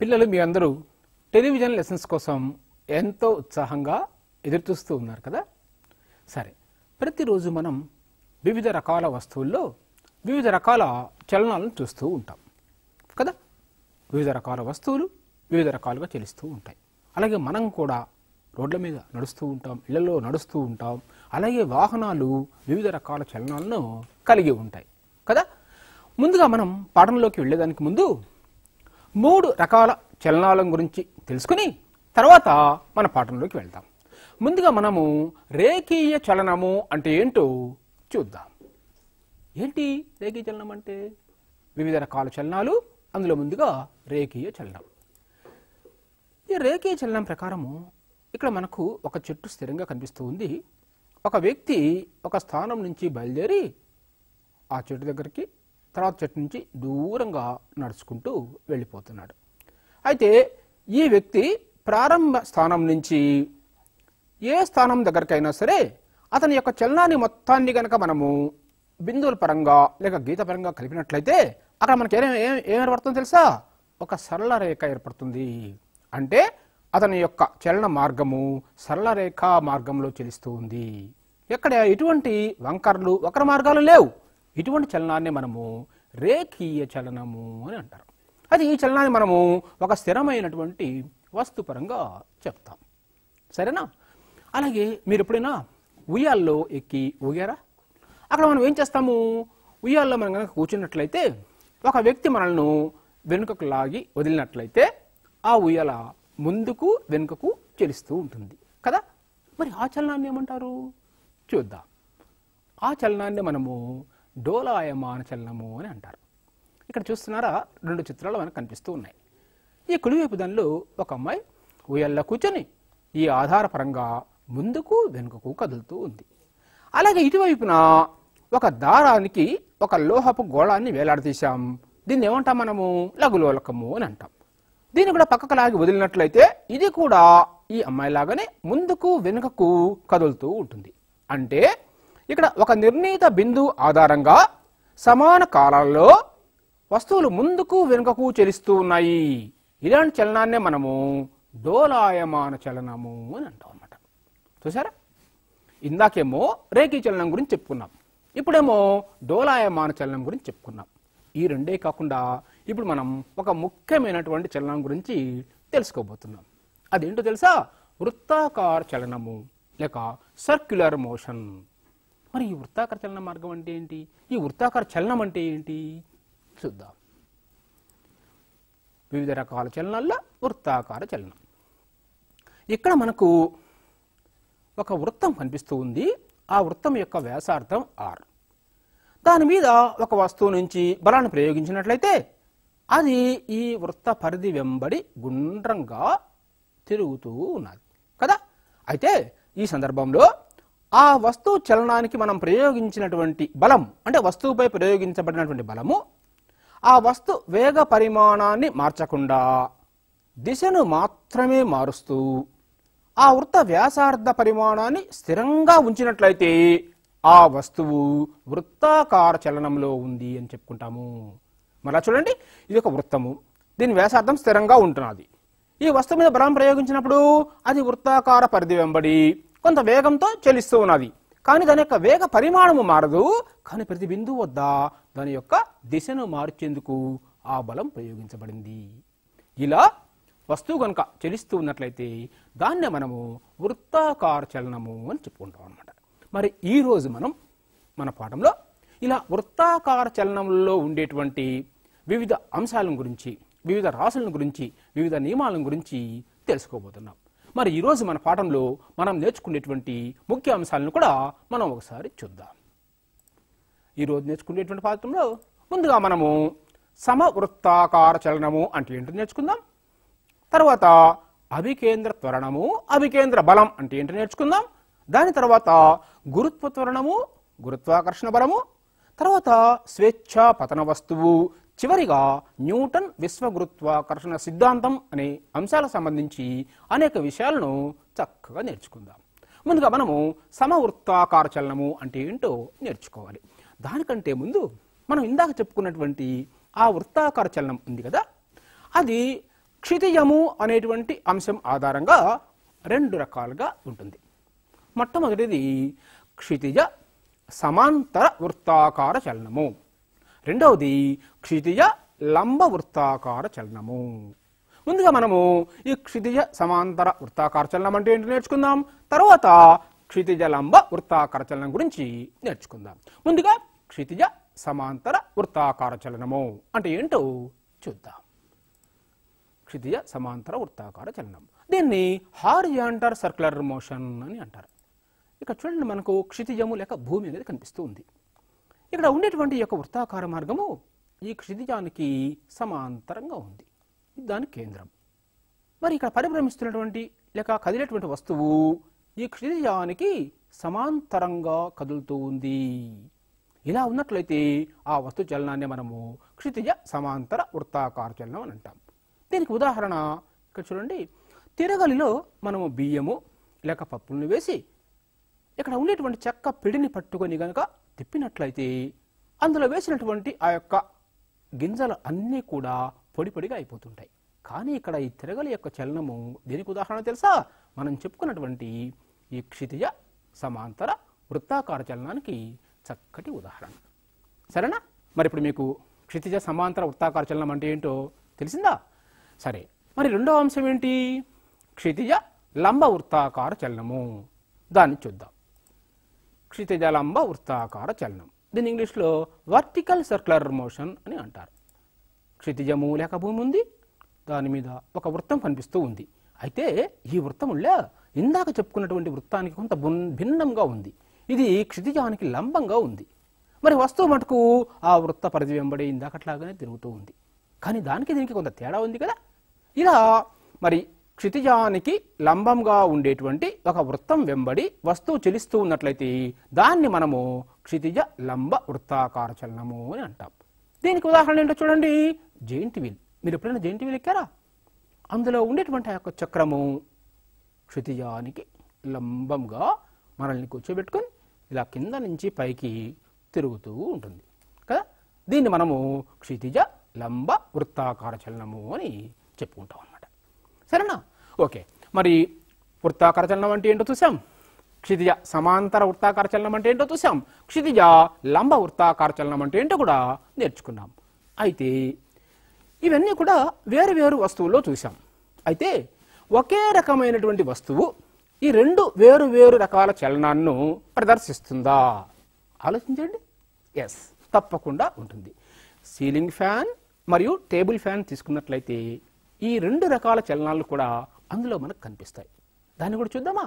పిల్లలు మీ అందరూ television lessons కోసం ఎంతో ఉత్సాహంగా ఎదురుచూస్తూ ఉన్నారు కదా సరే ప్రతిరోజు మనం వివిధ రకాల వస్తువుల్లో వివిధ రకాల చలనాలను చూస్తూ ఉంటాం కదా వివిధ రకాల వస్తువులు వివిధ రకాలుగా చెలుస్తూ ఉంటాయి అలాగే మనం కూడా రోడ్ల మీద నడుస్తూ ఉంటాం ఇళ్లలో నడుస్తూ ఉంటాం అలాగే వాహనాలు వివిధ రకాల చలనాలను కలిగి ఉంటాయి కదా ముందుగా మనం పాఠంలోకి వెళ్ళేదానికి ముందు మూడు రకాల చలనాల గురించి తెలుసుకుని తర్వాత మన పాఠంలోకి వెళ్దాం ముందుగా మనము రేఖీయ చలనము అంటే ఏంటో చూద్దాం ఏంటి రేఖీయ చలనం అంటే వివిధ రకాల చలనాలు అందులో ముందుగా రేఖీయ చలనం ఈ రేఖీయ చలనం ప్రకారము ఇక్కడ మనకు ఒక చెట్టు స్థిరంగా కనిపిస్తూ ఉంది ఒక వ్యక్తి ఒక స్థానం నుంచి బయలుదేరి ఆ చెట్టు దగ్గరికి తర్వాత చెట్టు నుంచి దూరంగా నడుచుకుంటూ వెళ్ళిపోతున్నాడు అయితే ఈ వ్యక్తి ప్రారంభ స్థానం నుంచి ఏ స్థానం దగ్గరకైనా సరే అతని యొక్క చలనాన్ని మొత్తాన్ని గనక మనము బిందువుల పరంగా లేక గీత పరంగా కలిపినట్లయితే అక్కడ మనకి ఏం ఏం ఏం ఏర్పడుతుందో తెలుసా ఒక సరళ రేఖ ఏర్పడుతుంది అంటే అతని యొక్క చలన మార్గము సరళ రేఖ మార్గంలో చెలుస్తూ ఉంది ఎక్కడ ఎటువంటి వంకరలు వక్ర మార్గాలు లేవు ఇటువంటి చలనాన్ని మనము రేఖీయ చలనము అని అంటారు అది ఈ చలనాన్ని మనము ఒక స్థిరమైనటువంటి వస్తుపరంగా చెప్తాం సరేనా అలాగే మీరు ఎప్పుడైనా ఉయ్యాల్లో ఎక్కి ఊగారా అక్కడ మనం ఏం చేస్తాము ఉయ్యాల్లో మనం కనుక కూర్చున్నట్లయితే ఒక వ్యక్తి మనల్ని వెనుకకు లాగి వదిలినట్లయితే ఆ ఉయ్యాల ముందుకు వెనుకకు చెలుస్తూ ఉంటుంది కదా మరి ఆ చలనాన్ని ఏమంటారు చూద్దాం ఆ చలనాన్ని మనము డోలాయమాన చలనము అని అంటారు ఇక్కడ చూస్తున్నారా రెండు చిత్రాలు మనకు కనిపిస్తూ ఉన్నాయి ఈ కుడివైపు దానిలో ఒక అమ్మాయి ఉయ్యల్లో కూర్చొని ఈ ఆధారపరంగా ముందుకు వెనుకకు కదులుతూ ఉంది అలాగే ఇటువైపున ఒక దారానికి ఒక లోహపు గోళాన్ని వేలాడదీశాం దీన్ని ఏమంటాం మనము లఘులోలకము అని అంటాం దీన్ని కూడా పక్కకు లాగి వదిలినట్లయితే ఇది కూడా ఈ అమ్మాయి లాగానే ముందుకు వెనుకకు కదులుతూ ఉంటుంది అంటే ఇక్కడ ఒక నిర్ణీత బిందువు ఆధారంగా సమాన కాలాల్లో వస్తువులు ముందుకు వెనుకకు చలిస్తూ ఉన్నాయి ఇలాంటి చలనాన్నే మనము డోలాయమాన చలనము అని అంటాం అన్నమాట చూసారా ఇందాకేమో రేఖీ చలనం గురించి చెప్పుకున్నాం ఇప్పుడేమో డోలాయమాన చలనం గురించి చెప్పుకున్నాం ఈ రెండే కాకుండా ఇప్పుడు మనం ఒక ముఖ్యమైనటువంటి చలనం గురించి తెలుసుకోబోతున్నాం అదేంటో తెలుసా వృత్తాకార చలనము లేక సర్క్యులర్ మోషన్ మరి ఈ వృత్తాకార చలన మార్గం అంటే ఏంటి ఈ వృత్తాకార చలనం అంటే ఏంటి చూద్దాం వివిధ రకాల చలనాల్లో వృత్తాకార చలనం ఇక్కడ మనకు ఒక వృత్తం కనిపిస్తూ ఉంది ఆ వృత్తం యొక్క వ్యాసార్థం ఆర్ దాని మీద ఒక వస్తువు నుంచి బలాన్ని ప్రయోగించినట్లయితే అది ఈ వృత్త పరిధి వెంబడి గుండ్రంగా తిరుగుతూ ఉన్నది కదా అయితే ఈ సందర్భంలో ఆ వస్తువు చలనానికి మనం ప్రయోగించినటువంటి బలం అంటే వస్తువుపై ప్రయోగించబడినటువంటి బలము ఆ వస్తు వేగ పరిమాణాన్ని మార్చకుండా దిశను మాత్రమే మారుస్తూ ఆ వృత్త వ్యాసార్థ పరిమాణాన్ని స్థిరంగా ఉంచినట్లయితే ఆ వస్తువు వృత్తాకార చలనంలో ఉంది అని చెప్పుకుంటాము మరలా చూడండి ఇది ఒక వృత్తము దీని వ్యాసార్థం స్థిరంగా ఉంటున్నది ఈ వస్తువు మీద బలం ప్రయోగించినప్పుడు అది వృత్తాకార పరిధి వెంబడి కొంత వేగంతో చెలిస్తూ ఉన్నది కానీ దాని యొక్క వేగ పరిమాణము మారదు కానీ ప్రతి బిందువు వద్ద దాని యొక్క దిశను మార్చేందుకు ఆ బలం ప్రయోగించబడింది ఇలా వస్తువు కనుక చలిస్తూ ఉన్నట్లయితే దాన్నే మనము వృత్తాకార చలనము అని చెప్పుకుంటాం అనమాట మరి ఈ రోజు మనం మన పాఠంలో ఇలా వృత్తాకార చలనంలో ఉండేటువంటి వివిధ అంశాల గురించి వివిధ రాసుల గురించి వివిధ నియమాల గురించి తెలుసుకోబోతున్నాం మరి ఈరోజు మన పాఠంలో మనం నేర్చుకునేటువంటి ముఖ్య అంశాలను కూడా మనం ఒకసారి చూద్దాం ఈరోజు నేర్చుకునేటువంటి పాఠంలో ముందుగా మనము సమవృత్తాకార చలనము అంటే ఏంటో నేర్చుకుందాం తర్వాత అభికేంద్ర త్వరణము అభికేంద్ర బలం అంటే ఏంటో నేర్చుకుందాం దాని తర్వాత గురుత్వ త్వరణము గురుత్వాకర్షణ బలము తర్వాత స్వేచ్ఛ పతన వస్తువు చివరిగా న్యూటన్ విశ్వగురుత్వాకర్షణ సిద్ధాంతం అనే అంశాలకు సంబంధించి అనేక విషయాలను చక్కగా నేర్చుకుందాం ముందుగా మనము సమవృత్తాకార చలనము అంటే ఏంటో నేర్చుకోవాలి దానికంటే ముందు మనం ఇందాక చెప్పుకున్నటువంటి ఆ వృత్తాకార చలనం ఉంది కదా అది క్షితిజము అనేటువంటి అంశం ఆధారంగా రెండు రకాలుగా ఉంటుంది మొట్టమొదటిది క్షితిజ సమాంతర వృత్తాకార చలనము రెండవది క్షితిజ లంబ వృత్తాకార చలనము ముందుగా మనము ఈ క్షితిజ సమాంతర వృత్తాకార చలనం అంటే ఏంటో నేర్చుకుందాం తర్వాత క్షితిజ లంబ వృత్తాకార చలనం గురించి నేర్చుకుందాం ముందుగా క్షితిజ సమాంతర వృత్తాకార చలనము అంటే ఏంటో చూద్దాం క్షితిజ సమాంతర వృత్తాకార చలనం దీన్ని హారిజాంటర్ సర్క్యులర్ మోషన్ అని అంటారు ఇక్కడ చూడండి మనకు క్షితిజము లేక భూమి అనేది కనిపిస్తూ ఉంది ఇక్కడ ఉండేటువంటి ఈ యొక్క వృత్తాకార మార్గము ఈ క్షితిజానికి సమాంతరంగా ఉంది ఇది దాని కేంద్రం మరి ఇక్కడ పరిభ్రమిస్తున్నటువంటి లేక కదిలేటువంటి వస్తువు ఈ క్షితిజానికి సమాంతరంగా కదులుతూ ఉంది ఇలా ఉన్నట్లయితే ఆ వస్తు చలనాన్ని మనము క్షితిజ సమాంతర వృత్తాకార చలనం అని అంటాం దీనికి ఉదాహరణ ఇక్కడ చూడండి తిరగలిలో మనము బియ్యము లేక పప్పులను వేసి ఇక్కడ ఉండేటువంటి చెక్క పిడిని పట్టుకొని గనక తిప్పినట్లయితే అందులో వేసినటువంటి ఆ యొక్క గింజలు అన్నీ కూడా పొడి పొడిగా అయిపోతుంటాయి కానీ ఇక్కడ ఈ తిరగలి యొక్క చలనము దీనికి ఉదాహరణ తెలుసా మనం చెప్పుకున్నటువంటి ఈ క్షితిజ సమాంతర వృత్తాకార చలనానికి చక్కటి ఉదాహరణ సరేనా మరి ఇప్పుడు మీకు క్షితిజ సమాంతర వృత్తాకార చలనం అంటే ఏంటో తెలిసిందా సరే మరి రెండవ అంశం ఏంటి క్షితిజ లంబ వృత్తాకార చలనము దాన్ని చూద్దాం క్షితిజ లంబ వృత్తాకార చలనం దీని ఇంగ్లీష్లో వర్టికల్ సర్క్యులర్ మోషన్ అని అంటారు క్షితిజము లేక భూమి ఉంది దాని మీద ఒక వృత్తం కనిపిస్తూ ఉంది అయితే ఈ వృత్తములో ఇందాక చెప్పుకున్నటువంటి వృత్తానికి కొంత బున్- భిన్నంగా ఉంది ఇది క్షితిజానికి లంబంగా ఉంది మరి వస్తువు మటుకు ఆ వృత్త పరిధి వెంబడి ఇందాకట్లాగానే తిరుగుతూ ఉంది కానీ దానికి దీనికి కొంత తేడా ఉంది కదా ఇలా మరి క్షితిజానికి లంబంగా ఉండేటువంటి ఒక వృత్తం వెంబడి వస్తువు చెలిస్తూ ఉన్నట్లయితే దాన్ని మనము క్షితిజ లంబ వృత్తాకార చలనము అని అంటాం దీనికి ఉదాహరణ ఏంటో చూడండి జెయింట్ వీల్ మీరు ఎప్పుడైనా జెయింట్ వీల్ ఎక్కారా అందులో ఉండేటువంటి ఆ యొక్క చక్రము క్షితిజానికి లంబంగా మనల్ని కూర్చోబెట్టుకొని ఇలా కింద నుంచి పైకి తిరుగుతూ ఉంటుంది కదా దీన్ని మనము క్షితిజ లంబ వృత్తాకార చలనము అని చెప్పుకుంటాం అన్నమాట సరేనా ఓకే మరి వృత్తాకార చలనం అంటే ఏంటో చూసాం క్షితిజ సమాంతర వృత్తాకార చలనం అంటే ఏంటో చూసాం క్షితిజ లంబ వృత్తాకార చలనం అంటే ఏంటో కూడా నేర్చుకున్నాం అయితే ఇవన్నీ కూడా వేరు వేరు వస్తువుల్లో చూసాం అయితే ఒకే రకమైనటువంటి వస్తువు ఈ రెండు వేరు వేరు రకాల చలనాన్ని ప్రదర్శిస్తుందా ఆలోచించండి ఎస్ తప్పకుండా ఉంటుంది సీలింగ్ ఫ్యాన్ మరియు టేబుల్ ఫ్యాన్ తీసుకున్నట్లయితే ఈ రెండు రకాల చలనాలు కూడా అందులో మనకు కనిపిస్తాయి దాన్ని కూడా చూద్దామా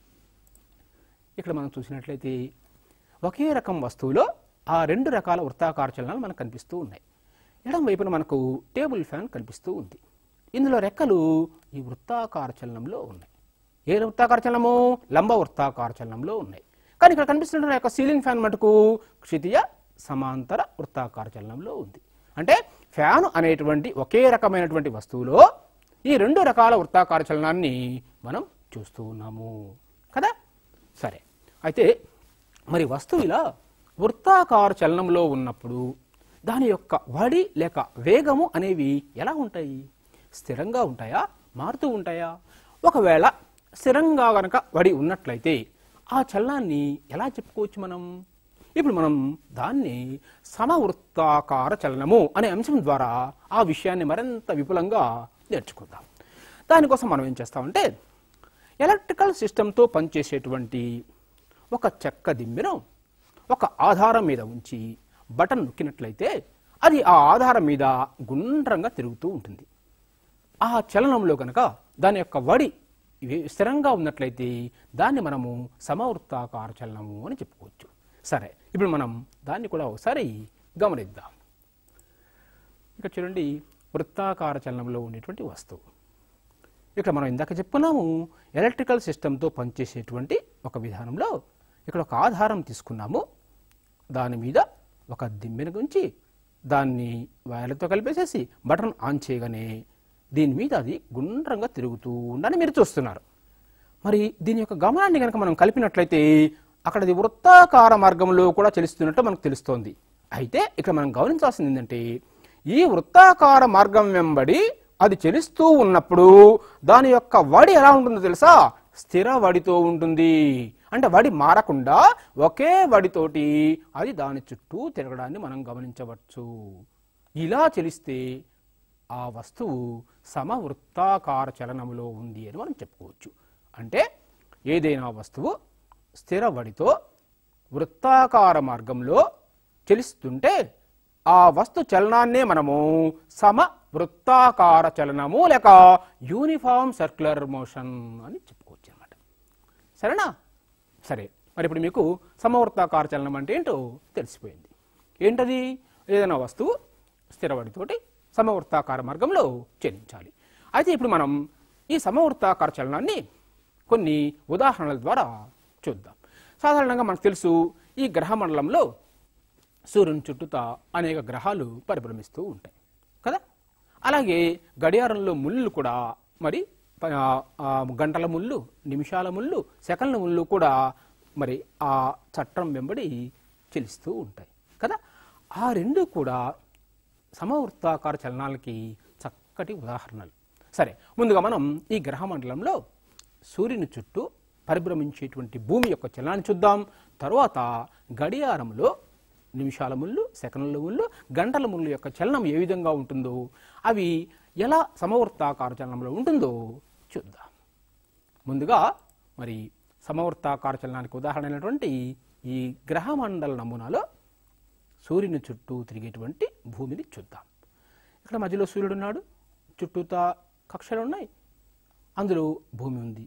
ఇక్కడ మనం చూసినట్లయితే ఒకే రకం వస్తువులో ఆ రెండు రకాల వృత్తాకార చలనాలు మనకు కనిపిస్తూ ఉన్నాయి ఎడం వైపున మనకు టేబుల్ ఫ్యాన్ కనిపిస్తూ ఉంది ఇందులో రెక్కలు ఈ వృత్తాకార చలనంలో ఉన్నాయి ఏ వృత్తాకార చలనము లంబ వృత్తాకార చలనంలో ఉన్నాయి కానీ ఇక్కడ కనిపిస్తున్న యొక్క సీలింగ్ ఫ్యాన్ మటుకు క్షితియ సమాంతర వృత్తాకార చలనంలో ఉంది అంటే ఫ్యాన్ అనేటువంటి ఒకే రకమైనటువంటి వస్తువులో ఈ రెండు రకాల వృత్తాకార చలనాన్ని మనం చూస్తూ ఉన్నాము కదా సరే అయితే మరి వస్తువు ఇలా వృత్తాకార చలనంలో ఉన్నప్పుడు దాని యొక్క వడి లేక వేగము అనేవి ఎలా ఉంటాయి స్థిరంగా ఉంటాయా మారుతూ ఉంటాయా ఒకవేళ స్థిరంగా గనక వడి ఉన్నట్లయితే ఆ చలనాన్ని ఎలా చెప్పుకోవచ్చు మనం ఇప్పుడు మనం దాన్ని సమవృత్తాకార చలనము అనే అంశం ద్వారా ఆ విషయాన్ని మరింత విపులంగా నేర్చుకుందాం దానికోసం మనం ఏం చేస్తామంటే ఎలక్ట్రికల్ సిస్టంతో పనిచేసేటువంటి ఒక చెక్క దిమ్మెను ఒక ఆధారం మీద ఉంచి బటన్ నొక్కినట్లయితే అది ఆ ఆధారం మీద గుండ్రంగా తిరుగుతూ ఉంటుంది ఆ చలనంలో కనుక దాని యొక్క వడి ఇవి- స్థిరంగా ఉన్నట్లయితే దాన్ని మనము సమవృత్తాకార చలనము అని చెప్పుకోవచ్చు సరే ఇప్పుడు మనం దాన్ని కూడా ఒకసారి గమనిద్దాం ఇక్కడ చూడండి వృత్తాకార చలనంలో ఉండేటువంటి వస్తువు ఇక్కడ మనం ఇందాక చెప్పుకున్నాము ఎలక్ట్రికల్ సిస్టంతో పనిచేసేటువంటి ఒక విధానంలో ఇక్కడ ఒక ఆధారం తీసుకున్నాము దాని మీద ఒక దిమ్మెను గుంచి దాన్ని వైర్లతో కలిపేసేసి బటన్ ఆన్ చేయగానే దీని మీద అది గుండ్రంగా తిరుగుతూ ఉండని మీరు చూస్తున్నారు మరి దీని యొక్క గమనాన్ని కనుక మనం కలిపినట్లయితే అక్కడ అది వృత్తాకార మార్గంలో కూడా చలిస్తున్నట్టు మనకు తెలుస్తోంది అయితే ఇక్కడ మనం గమనించాల్సింది ఏంటంటే ఈ వృత్తాకార మార్గం వెంబడి అది చలిస్తూ ఉన్నప్పుడు దాని యొక్క వడి ఎలా ఉంటుందో తెలుసా స్థిర వడితో ఉంటుంది అంటే వడి మారకుండా ఒకే వడితోటి అది దాని చుట్టూ తిరగడాన్ని మనం గమనించవచ్చు ఇలా చలిస్తే ఆ వస్తువు సమవృత్తాకార చలనములో ఉంది అని మనం చెప్పుకోవచ్చు అంటే ఏదైనా వస్తువు స్థిర వడితో వృత్తాకార మార్గంలో చలిస్తుంటే ఆ వస్తు చలనాన్నే మనము సమ వృత్తాకార చలనము లేక యూనిఫామ్ సర్క్యులర్ మోషన్ అని చెప్పుకోవచ్చు అనమాట సరేనా సరే మరి ఇప్పుడు మీకు సమవృత్తాకార చలనం అంటే ఏంటో తెలిసిపోయింది ఏంటది ఏదైనా వస్తువు స్థిరవడితోటి సమవృత్తాకార మార్గంలో చలించాలి అయితే ఇప్పుడు మనం ఈ సమవృత్తాకార చలనాన్ని కొన్ని ఉదాహరణల ద్వారా చూద్దాం సాధారణంగా మనకు తెలుసు ఈ గ్రహ మండలంలో సూర్యుని చుట్టూతా అనేక గ్రహాలు పరిభ్రమిస్తూ ఉంటాయి కదా అలాగే గడియారంలో ముళ్ళు కూడా మరి ప- ఆ గంటల ముళ్ళు నిమిషాల ముళ్ళు సెకండ్ల ముళ్ళు కూడా మరి ఆ చట్టం వెంబడి చెలిస్తూ ఉంటాయి కదా ఆ రెండు కూడా సమవృత్తాకార చలనాలకి చక్కటి ఉదాహరణలు సరే ముందుగా మనం ఈ గ్రహ మండలంలో సూర్యుని చుట్టూ పరిభ్రమించేటువంటి భూమి యొక్క చలనాన్ని చూద్దాం తర్వాత గడియారంలో నిమిషాల ముళ్ళు సెకండ్ల ముళ్ళు గంటల ముళ్ళు యొక్క చలనం ఏ విధంగా ఉంటుందో అవి ఎలా సమవృత్తాకార చలనంలో ఉంటుందో చూద్దాం ముందుగా మరి సమవృత్తాకార చలనానికి ఉదాహరణ అయినటువంటి ఈ గ్రహమండల నమూనాలో సూర్యుని చుట్టూ తిరిగేటువంటి భూమిని చూద్దాం ఇక్కడ మధ్యలో సూర్యుడు ఉన్నాడు చుట్టూతా కక్షలు ఉన్నాయి అందులో భూమి ఉంది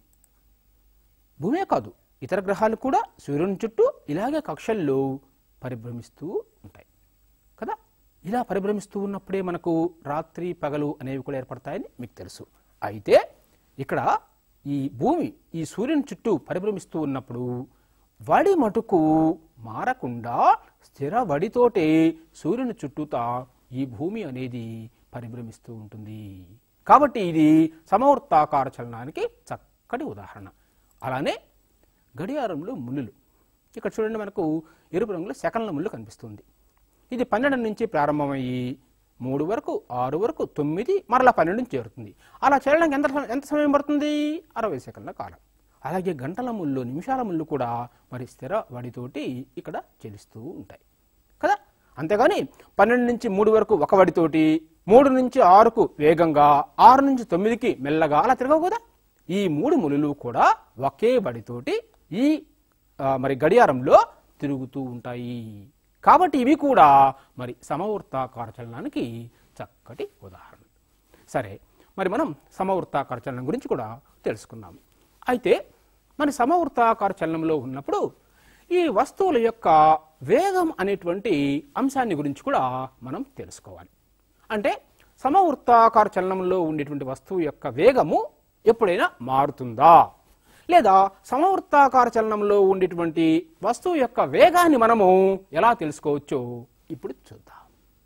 భూమే కాదు ఇతర గ్రహాలు కూడా సూర్యుని చుట్టూ ఇలాగే కక్షల్లో పరిభ్రమిస్తూ ఉంటాయి కదా ఇలా పరిభ్రమిస్తూ ఉన్నప్పుడే మనకు రాత్రి పగలు అనేవి కూడా ఏర్పడతాయని మీకు తెలుసు అయితే ఇక్కడ ఈ భూమి ఈ సూర్యుని చుట్టూ పరిభ్రమిస్తూ ఉన్నప్పుడు వడి మటుకు మారకుండా స్థిర వడితోటే సూర్యుని చుట్టూతా ఈ భూమి అనేది పరిభ్రమిస్తూ ఉంటుంది కాబట్టి ఇది సమవర్తాకార చలనానికి చక్కటి ఉదాహరణ అలానే గడియారంలో ముళ్ళులు ఇక్కడ చూడండి మనకు ఎరుపు రంగులో సెకండ్ల ముళ్ళు కనిపిస్తుంది ఇది పన్నెండు నుంచి ప్రారంభమయ్యి మూడు వరకు ఆరు వరకు తొమ్మిది మరలా పన్నెండు నుంచి చేరుతుంది అలా చేయడానికి ఎంత ఎంత సమయం పడుతుంది అరవై సెకండ్ల కాలం అలాగే గంటల ముళ్ళు నిమిషాల ముళ్ళు కూడా మరి స్థిర వడితోటి ఇక్కడ చెలిస్తూ ఉంటాయి కదా అంతేగాని పన్నెండు నుంచి మూడు వరకు ఒక వడితోటి మూడు నుంచి ఆరుకు వేగంగా ఆరు నుంచి తొమ్మిదికి మెల్లగా అలా తిరగవు కదా ఈ మూడు ములులు కూడా ఒకే బడితోటి ఈ ఆ, మరి గడియారంలో తిరుగుతూ ఉంటాయి కాబట్టి ఇవి కూడా మరి సమవృత్తాకార చలనానికి చక్కటి ఉదాహరణ సరే మరి మనం సమవృత్తాకార చలనం గురించి కూడా తెలుసుకున్నాం అయితే మరి సమవృత్తాకార చలనంలో ఉన్నప్పుడు ఈ వస్తువుల యొక్క వేగం అనేటువంటి అంశాన్ని గురించి కూడా మనం తెలుసుకోవాలి అంటే సమవృత్తాకార చలనంలో ఉండేటువంటి వస్తువు యొక్క వేగము ఎప్పుడైనా మారుతుందా లేదా సమవృత్తాకార చలనంలో ఉండేటువంటి వస్తువు యొక్క వేగాన్ని మనము ఎలా తెలుసుకోవచ్చో ఇప్పుడు చూద్దాం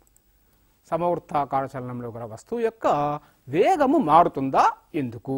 సమవృత్తాకార చలనంలో గల వస్తువు యొక్క వేగము మారుతుందా ఎందుకు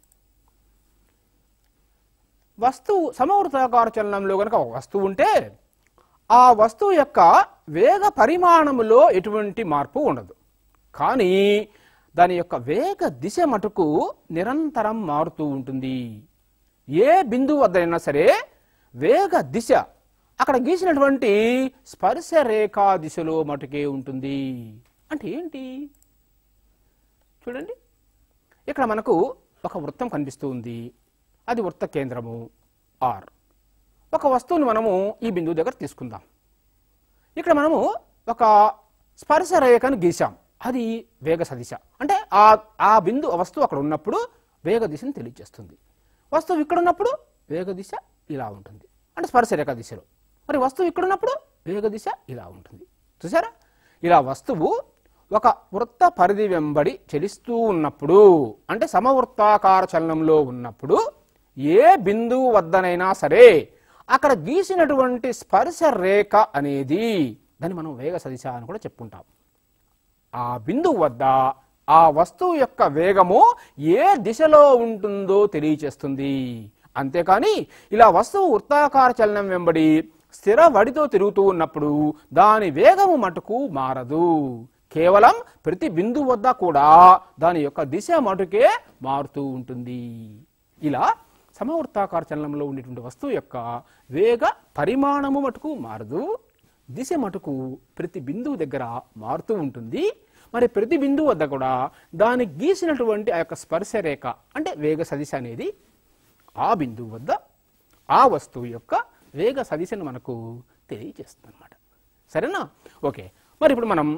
వస్తువు సమవృత్తాకార చలనంలో కనుక ఒక వస్తువు ఉంటే ఆ వస్తువు యొక్క వేగ పరిమాణములో ఎటువంటి మార్పు ఉండదు కానీ దాని యొక్క వేగ దిశ మటుకు నిరంతరం మారుతూ ఉంటుంది ఏ బిందువు వద్దైనా సరే వేగ దిశ అక్కడ గీసినటువంటి స్పర్శ రేఖా దిశలో మటుకే ఉంటుంది అంటే ఏంటి చూడండి ఇక్కడ మనకు ఒక వృత్తం కనిపిస్తూ ఉంది అది వృత్త కేంద్రము ఆర్ ఒక వస్తువుని మనము ఈ బిందువు దగ్గర తీసుకుందాం ఇక్కడ మనము ఒక స్పర్శ రేఖను గీసాం అది వేగ సదిశ అంటే ఆ ఆ బిందు ఆ వస్తువు అక్కడ ఉన్నప్పుడు వేగ దిశను తెలియజేస్తుంది వస్తువు ఇక్కడ ఉన్నప్పుడు వేగ దిశ ఇలా ఉంటుంది అంటే స్పర్శ రేఖ దిశలో మరి వస్తువు ఇక్కడ ఉన్నప్పుడు వేగ దిశ ఇలా ఉంటుంది చూసారా ఇలా వస్తువు ఒక వృత్త పరిధి వెంబడి చలిస్తూ ఉన్నప్పుడు అంటే సమవృత్తాకార చలనంలో ఉన్నప్పుడు ఏ బిందువు వద్దనైనా సరే అక్కడ గీసినటువంటి స్పర్శ రేఖ అనేది దాన్ని మనం వేగ సదిశ అని కూడా చెప్పుకుంటాం ఆ బిందువు వద్ద ఆ వస్తువు యొక్క వేగము ఏ దిశలో ఉంటుందో తెలియచేస్తుంది అంతేకాని ఇలా వస్తువు వృత్తాకార చలనం వెంబడి స్థిర వడితో తిరుగుతూ ఉన్నప్పుడు దాని వేగము మటుకు మారదు కేవలం ప్రతి బిందువు వద్ద కూడా దాని యొక్క దిశ మటుకే మారుతూ ఉంటుంది ఇలా సమవృత్తాకార చలనంలో ఉండేటువంటి వస్తువు యొక్క వేగ పరిమాణము మటుకు మారదు దిశ మటుకు ప్రతి బిందువు దగ్గర మారుతూ ఉంటుంది మరి ప్రతి బిందువు వద్ద కూడా దాన్ని గీసినటువంటి ఆ యొక్క స్పర్శ రేఖ అంటే వేగ సదిశ అనేది ఆ బిందువు వద్ద ఆ వస్తువు యొక్క వేగ సదిశను మనకు తెలియజేస్తుంది అనమాట సరేనా ఓకే మరి ఇప్పుడు మనం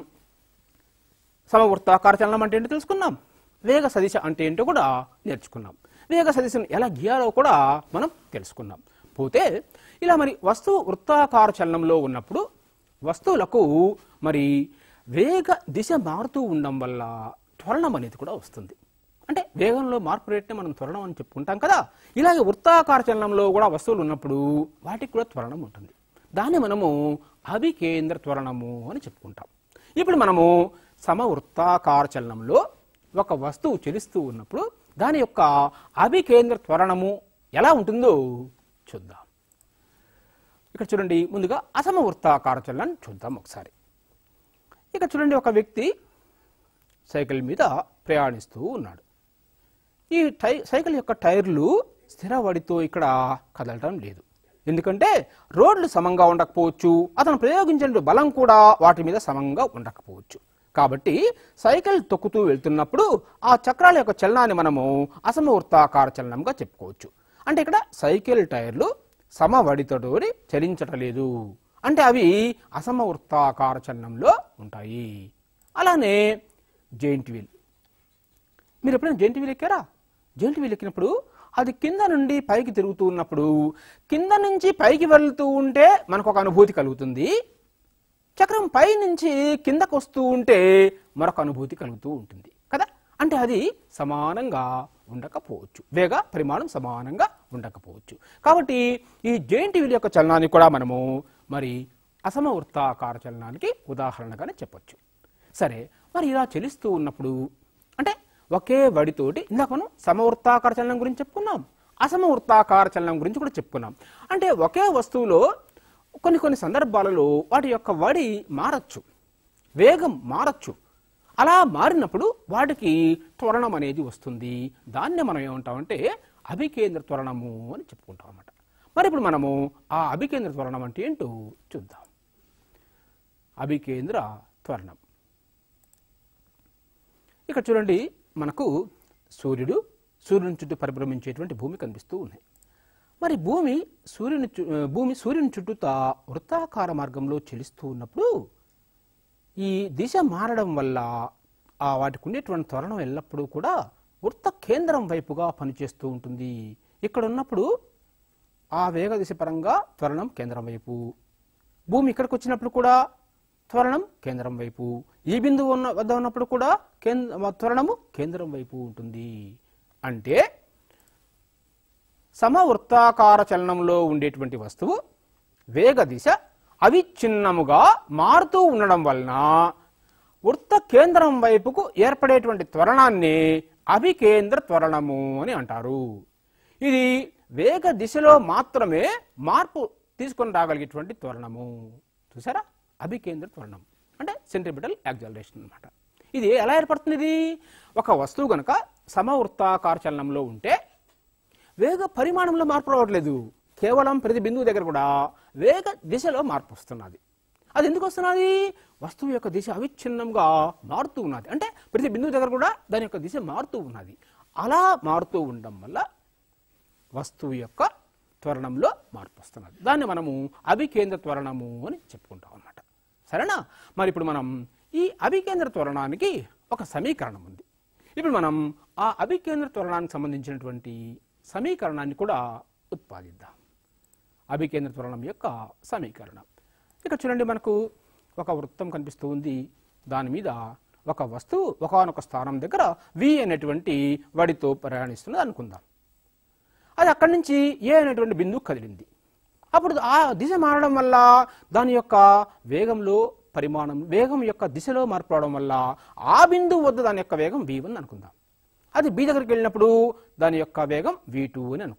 సమవృత్తాకార చలనం అంటే ఏంటో తెలుసుకున్నాం వేగ సదిశ అంటే ఏంటో కూడా నేర్చుకున్నాం వేగ సదిశను ఎలా గీయాలో కూడా మనం తెలుసుకున్నాం పోతే ఇలా మరి వస్తువు వృత్తాకార చలనంలో ఉన్నప్పుడు వస్తువులకు మరి వేగ దిశ మారుతూ ఉండడం వల్ల త్వరణం అనేది కూడా వస్తుంది అంటే వేగంలో మార్పు రేట్ని మనం త్వరణం అని చెప్పుకుంటాం కదా ఇలాగే వృత్తాకార చలనంలో కూడా వస్తువులు ఉన్నప్పుడు వాటికి కూడా త్వరణం ఉంటుంది దాన్ని మనము అభికేంద్ర త్వరణము అని చెప్పుకుంటాం ఇప్పుడు మనము సమవృత్తాకార చలనంలో ఒక వస్తువు చలిస్తూ ఉన్నప్పుడు దాని యొక్క అభికేంద్ర త్వరణము ఎలా ఉంటుందో చూద్దాం ఇక్కడ చూడండి ముందుగా అసమవృత్తాకార చలనం చూద్దాం ఒకసారి ఇక చూడండి ఒక వ్యక్తి సైకిల్ మీద ప్రయాణిస్తూ ఉన్నాడు ఈ టై సైకిల్ యొక్క టైర్లు స్థిరవడితో ఇక్కడ కదలటం లేదు ఎందుకంటే రోడ్లు సమంగా ఉండకపోవచ్చు అతను ప్రయోగించిన బలం కూడా వాటి మీద సమంగా ఉండకపోవచ్చు కాబట్టి సైకిల్ తొక్కుతూ వెళ్తున్నప్పుడు ఆ చక్రాల యొక్క చలనాన్ని మనము అసమవృత్తాకార చలనంగా చెప్పుకోవచ్చు అంటే ఇక్కడ సైకిల్ టైర్లు సమవడితోటి చలించటలేదు అంటే అవి అసమవృత్తాకార చలనంలో ఉంటాయి అలానే జెయింట్ వీల్ మీరు ఎప్పుడైనా జెయింట్ వీల్ ఎక్కారా జెయింట్ వీల్ ఎక్కినప్పుడు అది కింద నుండి పైకి తిరుగుతూ ఉన్నప్పుడు కింద నుంచి పైకి వెళ్తూ ఉంటే మనకు ఒక అనుభూతి కలుగుతుంది చక్రం పై నుంచి కిందకు వస్తూ ఉంటే మరొక అనుభూతి కలుగుతూ ఉంటుంది కదా అంటే అది సమానంగా ఉండకపోవచ్చు వేగ పరిమాణం సమానంగా ఉండకపోవచ్చు కాబట్టి ఈ జెయింట్ వీల్ యొక్క చలనాన్ని కూడా మనము మరి అసమవృత్తాకార చలనానికి ఉదాహరణగానే చెప్పొచ్చు సరే మరి ఇలా చలిస్తూ ఉన్నప్పుడు అంటే ఒకే వడితోటి ఇందాక మనం సమవృత్తాకార చలనం గురించి చెప్పుకున్నాం అసమవృత్తాకార చలనం గురించి కూడా చెప్పుకున్నాం అంటే ఒకే వస్తువులో కొన్ని కొన్ని సందర్భాలలో వాటి యొక్క వడి మారచ్చు వేగం మారచ్చు అలా మారినప్పుడు వాటికి త్వరణం అనేది వస్తుంది దాన్నే మనం ఏమంటామంటే అభికేంద్ర త్వరణము అని చెప్పుకుంటాం అన్నమాట మరి ఇప్పుడు మనము ఆ అభికేంద్ర త్వరణం అంటే ఏంటో చూద్దాం అభికేంద్ర త్వరణం ఇక్కడ చూడండి మనకు సూర్యుడు సూర్యుని చుట్టూ పరిభ్రమించేటువంటి భూమి కనిపిస్తూ ఉన్నాయి మరి భూమి సూర్యుని చు- భూమి సూర్యుని చుట్టూతా వృత్తాకార మార్గంలో చెలిస్తూ ఉన్నప్పుడు ఈ దిశ మారడం వల్ల ఆ వాటికి ఉండేటువంటి త్వరణం ఎల్లప్పుడూ కూడా వృత్త కేంద్రం వైపుగా పనిచేస్తూ ఉంటుంది ఇక్కడ ఉన్నప్పుడు ఆ వేగ దిశ పరంగా త్వరణం కేంద్రం వైపు భూమి ఇక్కడికి వచ్చినప్పుడు కూడా త్వరణం కేంద్రం వైపు ఈ బిందువు ఉన్న వద్ద ఉన్నప్పుడు కూడా కేంద్ర త్వరణము కేంద్రం వైపు ఉంటుంది అంటే సమవృత్తాకార చలనంలో ఉండేటువంటి వస్తువు వేగ దిశ అవిచ్ఛిన్నముగా మారుతూ ఉండడం వలన వృత్త కేంద్రం వైపుకు ఏర్పడేటువంటి త్వరణాన్ని అభికేంద్ర త్వరణము అని అంటారు ఇది వేగ దిశలో మాత్రమే మార్పు తీసుకొని రాగలిగేటువంటి త్వరణము చూసారా అభికేంద్ర త్వరణం అంటే సెంట్రిపిటల్ యాక్జలరేషన్ అన్నమాట ఇది ఎలా ఏర్పడుతుంది ఇది ఒక వస్తువు గనక సమవృత్తాకార చలనంలో ఉంటే వేగ పరిమాణంలో మార్పు రావట్లేదు కేవలం ప్రతి బిందువు దగ్గర కూడా వేగ దిశలో మార్పు వస్తున్నది అది ఎందుకు వస్తున్నది వస్తువు యొక్క దిశ అవిచ్ఛిన్నంగా మారుతూ ఉన్నది అంటే ప్రతి బిందువు దగ్గర కూడా దాని యొక్క దిశ మారుతూ ఉన్నది అలా మారుతూ ఉండడం వల్ల వస్తువు యొక్క త్వరణంలో మార్పు వస్తున్నది దాన్ని మనము అభికేంద్ర త్వరణము అని చెప్పుకుంటాం అన్నమాట సరేనా మరి ఇప్పుడు మనం ఈ అభికేంద్ర త్వరణానికి ఒక సమీకరణం ఉంది ఇప్పుడు మనం ఆ అభికేంద్ర త్వరణానికి సంబంధించినటువంటి సమీకరణాన్ని కూడా ఉత్పాదిద్దాం అభికేంద్ర త్వరణం యొక్క సమీకరణం ఇక్కడ చూడండి మనకు ఒక వృత్తం కనిపిస్తూ ఉంది దాని మీద ఒక వస్తువు ఒకనొక స్థానం దగ్గర వి అనేటువంటి వాడితో ప్రయాణిస్తున్నది అనుకుందాం అది అక్కడి నుంచి ఏ అనేటువంటి బిందువు కదిలింది అప్పుడు ఆ దిశ మారడం వల్ల దాని యొక్క వేగంలో పరిమాణం వేగం యొక్క దిశలో మార్పు రావడం వల్ల ఆ బిందువు వద్ద దాని యొక్క వేగం వి వన్ అనుకుందాం అది బి దగ్గరికి వెళ్ళినప్పుడు దాని యొక్క వేగం వి టూ అని అనుకుందాం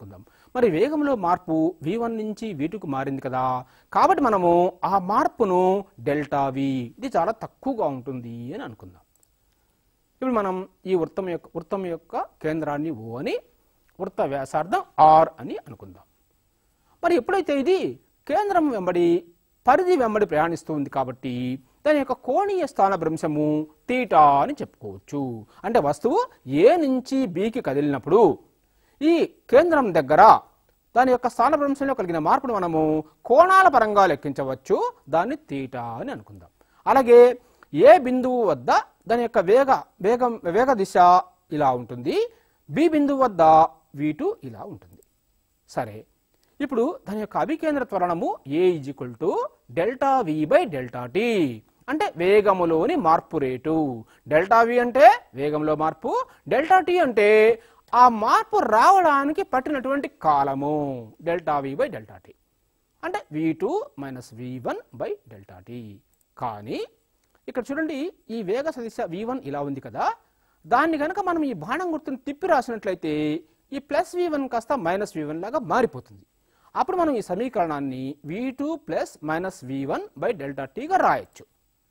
మరి వేగంలో మార్పు వి వన్ నుంచి వి టూకు మారింది కదా కాబట్టి మనము ఆ మార్పును డెల్టా వి ఇది చాలా తక్కువగా ఉంటుంది అని అనుకుందాం ఇప్పుడు మనం ఈ వృత్తం యొక్క వృత్తం యొక్క కేంద్రాన్ని ఓ అని వృత్త వ్యాసార్థం ఆర్ అని అనుకుందాం మరి ఎప్పుడైతే ఇది కేంద్రం వెంబడి పరిధి వెంబడి ప్రయాణిస్తూ ఉంది కాబట్టి దాని యొక్క కోణీయ స్థానభ్రంశము తీటా అని చెప్పుకోవచ్చు అంటే వస్తువు ఏ నుంచి బికి కదిలినప్పుడు ఈ కేంద్రం దగ్గర దాని యొక్క స్థానభ్రంశంలో కలిగిన మార్పును మనము కోణాల పరంగా లెక్కించవచ్చు దాన్ని తీటా అని అనుకుందాం అలాగే ఏ బిందువు వద్ద దాని యొక్క వేగ వేగం వేగ దిశ ఇలా ఉంటుంది బి బిందువు వద్ద వి ఇలా ఉంటుంది సరే ఇప్పుడు దాని యొక్క అభికేంద్ర త్వరణము a is equal to delta v by delta t అంటే వేగములోని మార్పు రేటు డెల్టా వి అంటే వేగంలో మార్పు డెల్టా టీ అంటే ఆ మార్పు రావడానికి పట్టినటువంటి కాలము delta v by delta t అంటే v two minus v one by delta t కానీ ఇక్కడ చూడండి ఈ వేగ సదిశ వి వన్ ఇలా ఉంది కదా దాన్ని కనుక మనం ఈ బాణం గుర్తుని తిప్పి రాసినట్లయితే ఈ ప్లస్ వి వన్ కాస్త మైనస్ వి వన్ లాగా మారిపోతుంది అప్పుడు మనం ఈ సమీకరణాన్ని v two plus minus v one by delta టీగా రాయొచ్చు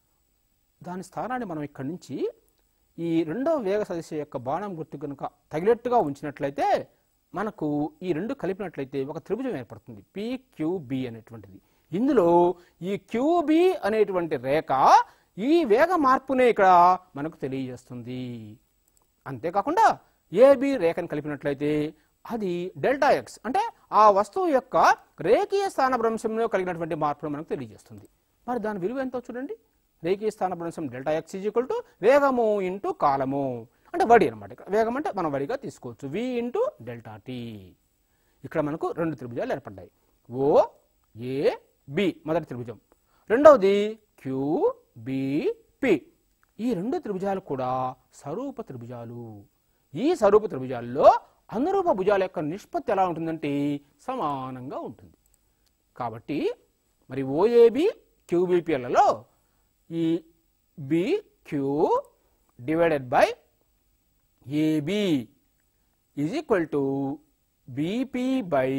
దాని స్థానాన్ని మనం ఇక్కడి నుంచి ఈ రెండవ వేగ సదిశ యొక్క బాణం గుర్తు కనుక తగినట్టుగా ఉంచినట్లయితే మనకు ఈ రెండు కలిపినట్లయితే ఒక త్రిభుజం ఏర్పడుతుంది పిక్యూబి అనేటువంటిది ఇందులో ఈ క్యూబి అనేటువంటి రేఖ ఈ వేగ మార్పునే ఇక్కడ మనకు తెలియజేస్తుంది అంతేకాకుండా ఏబి రేఖను కలిపినట్లయితే అది డెల్టా ఎక్స్ అంటే ఆ వస్తువు యొక్క రేఖీయ స్థానభ్రంశంలో కలిగినటువంటి మార్పును మనకు తెలియజేస్తుంది మరి దాని విలువ ఎంతో చూడండి రేఖీయ స్థానభ్రంశం delta x is equal to వేగము ఇంటూ కాలము అంటే వడి అనమాట ఇక్కడ వేగం అంటే మనం వడిగా తీసుకోవచ్చు వి ఇంటూ డెల్టా టీ ఇక్కడ మనకు రెండు త్రిభుజాలు ఏర్పడ్డాయి ఓ ఏ బి మొదటి త్రిభుజం రెండవది క్యూ బి పి ఈ రెండు త్రిభుజాలు కూడా సరూప త్రిభుజాలు ఈ సరూప త్రిభుజాల్లో అనురూప భుజాల యొక్క నిష్పత్తి ఎలా ఉంటుందంటే సమానంగా ఉంటుంది కాబట్టి మరి ఓఏబి క్యూబిపిఎల్లలో ఈ B Q divided by AB is equal to BP by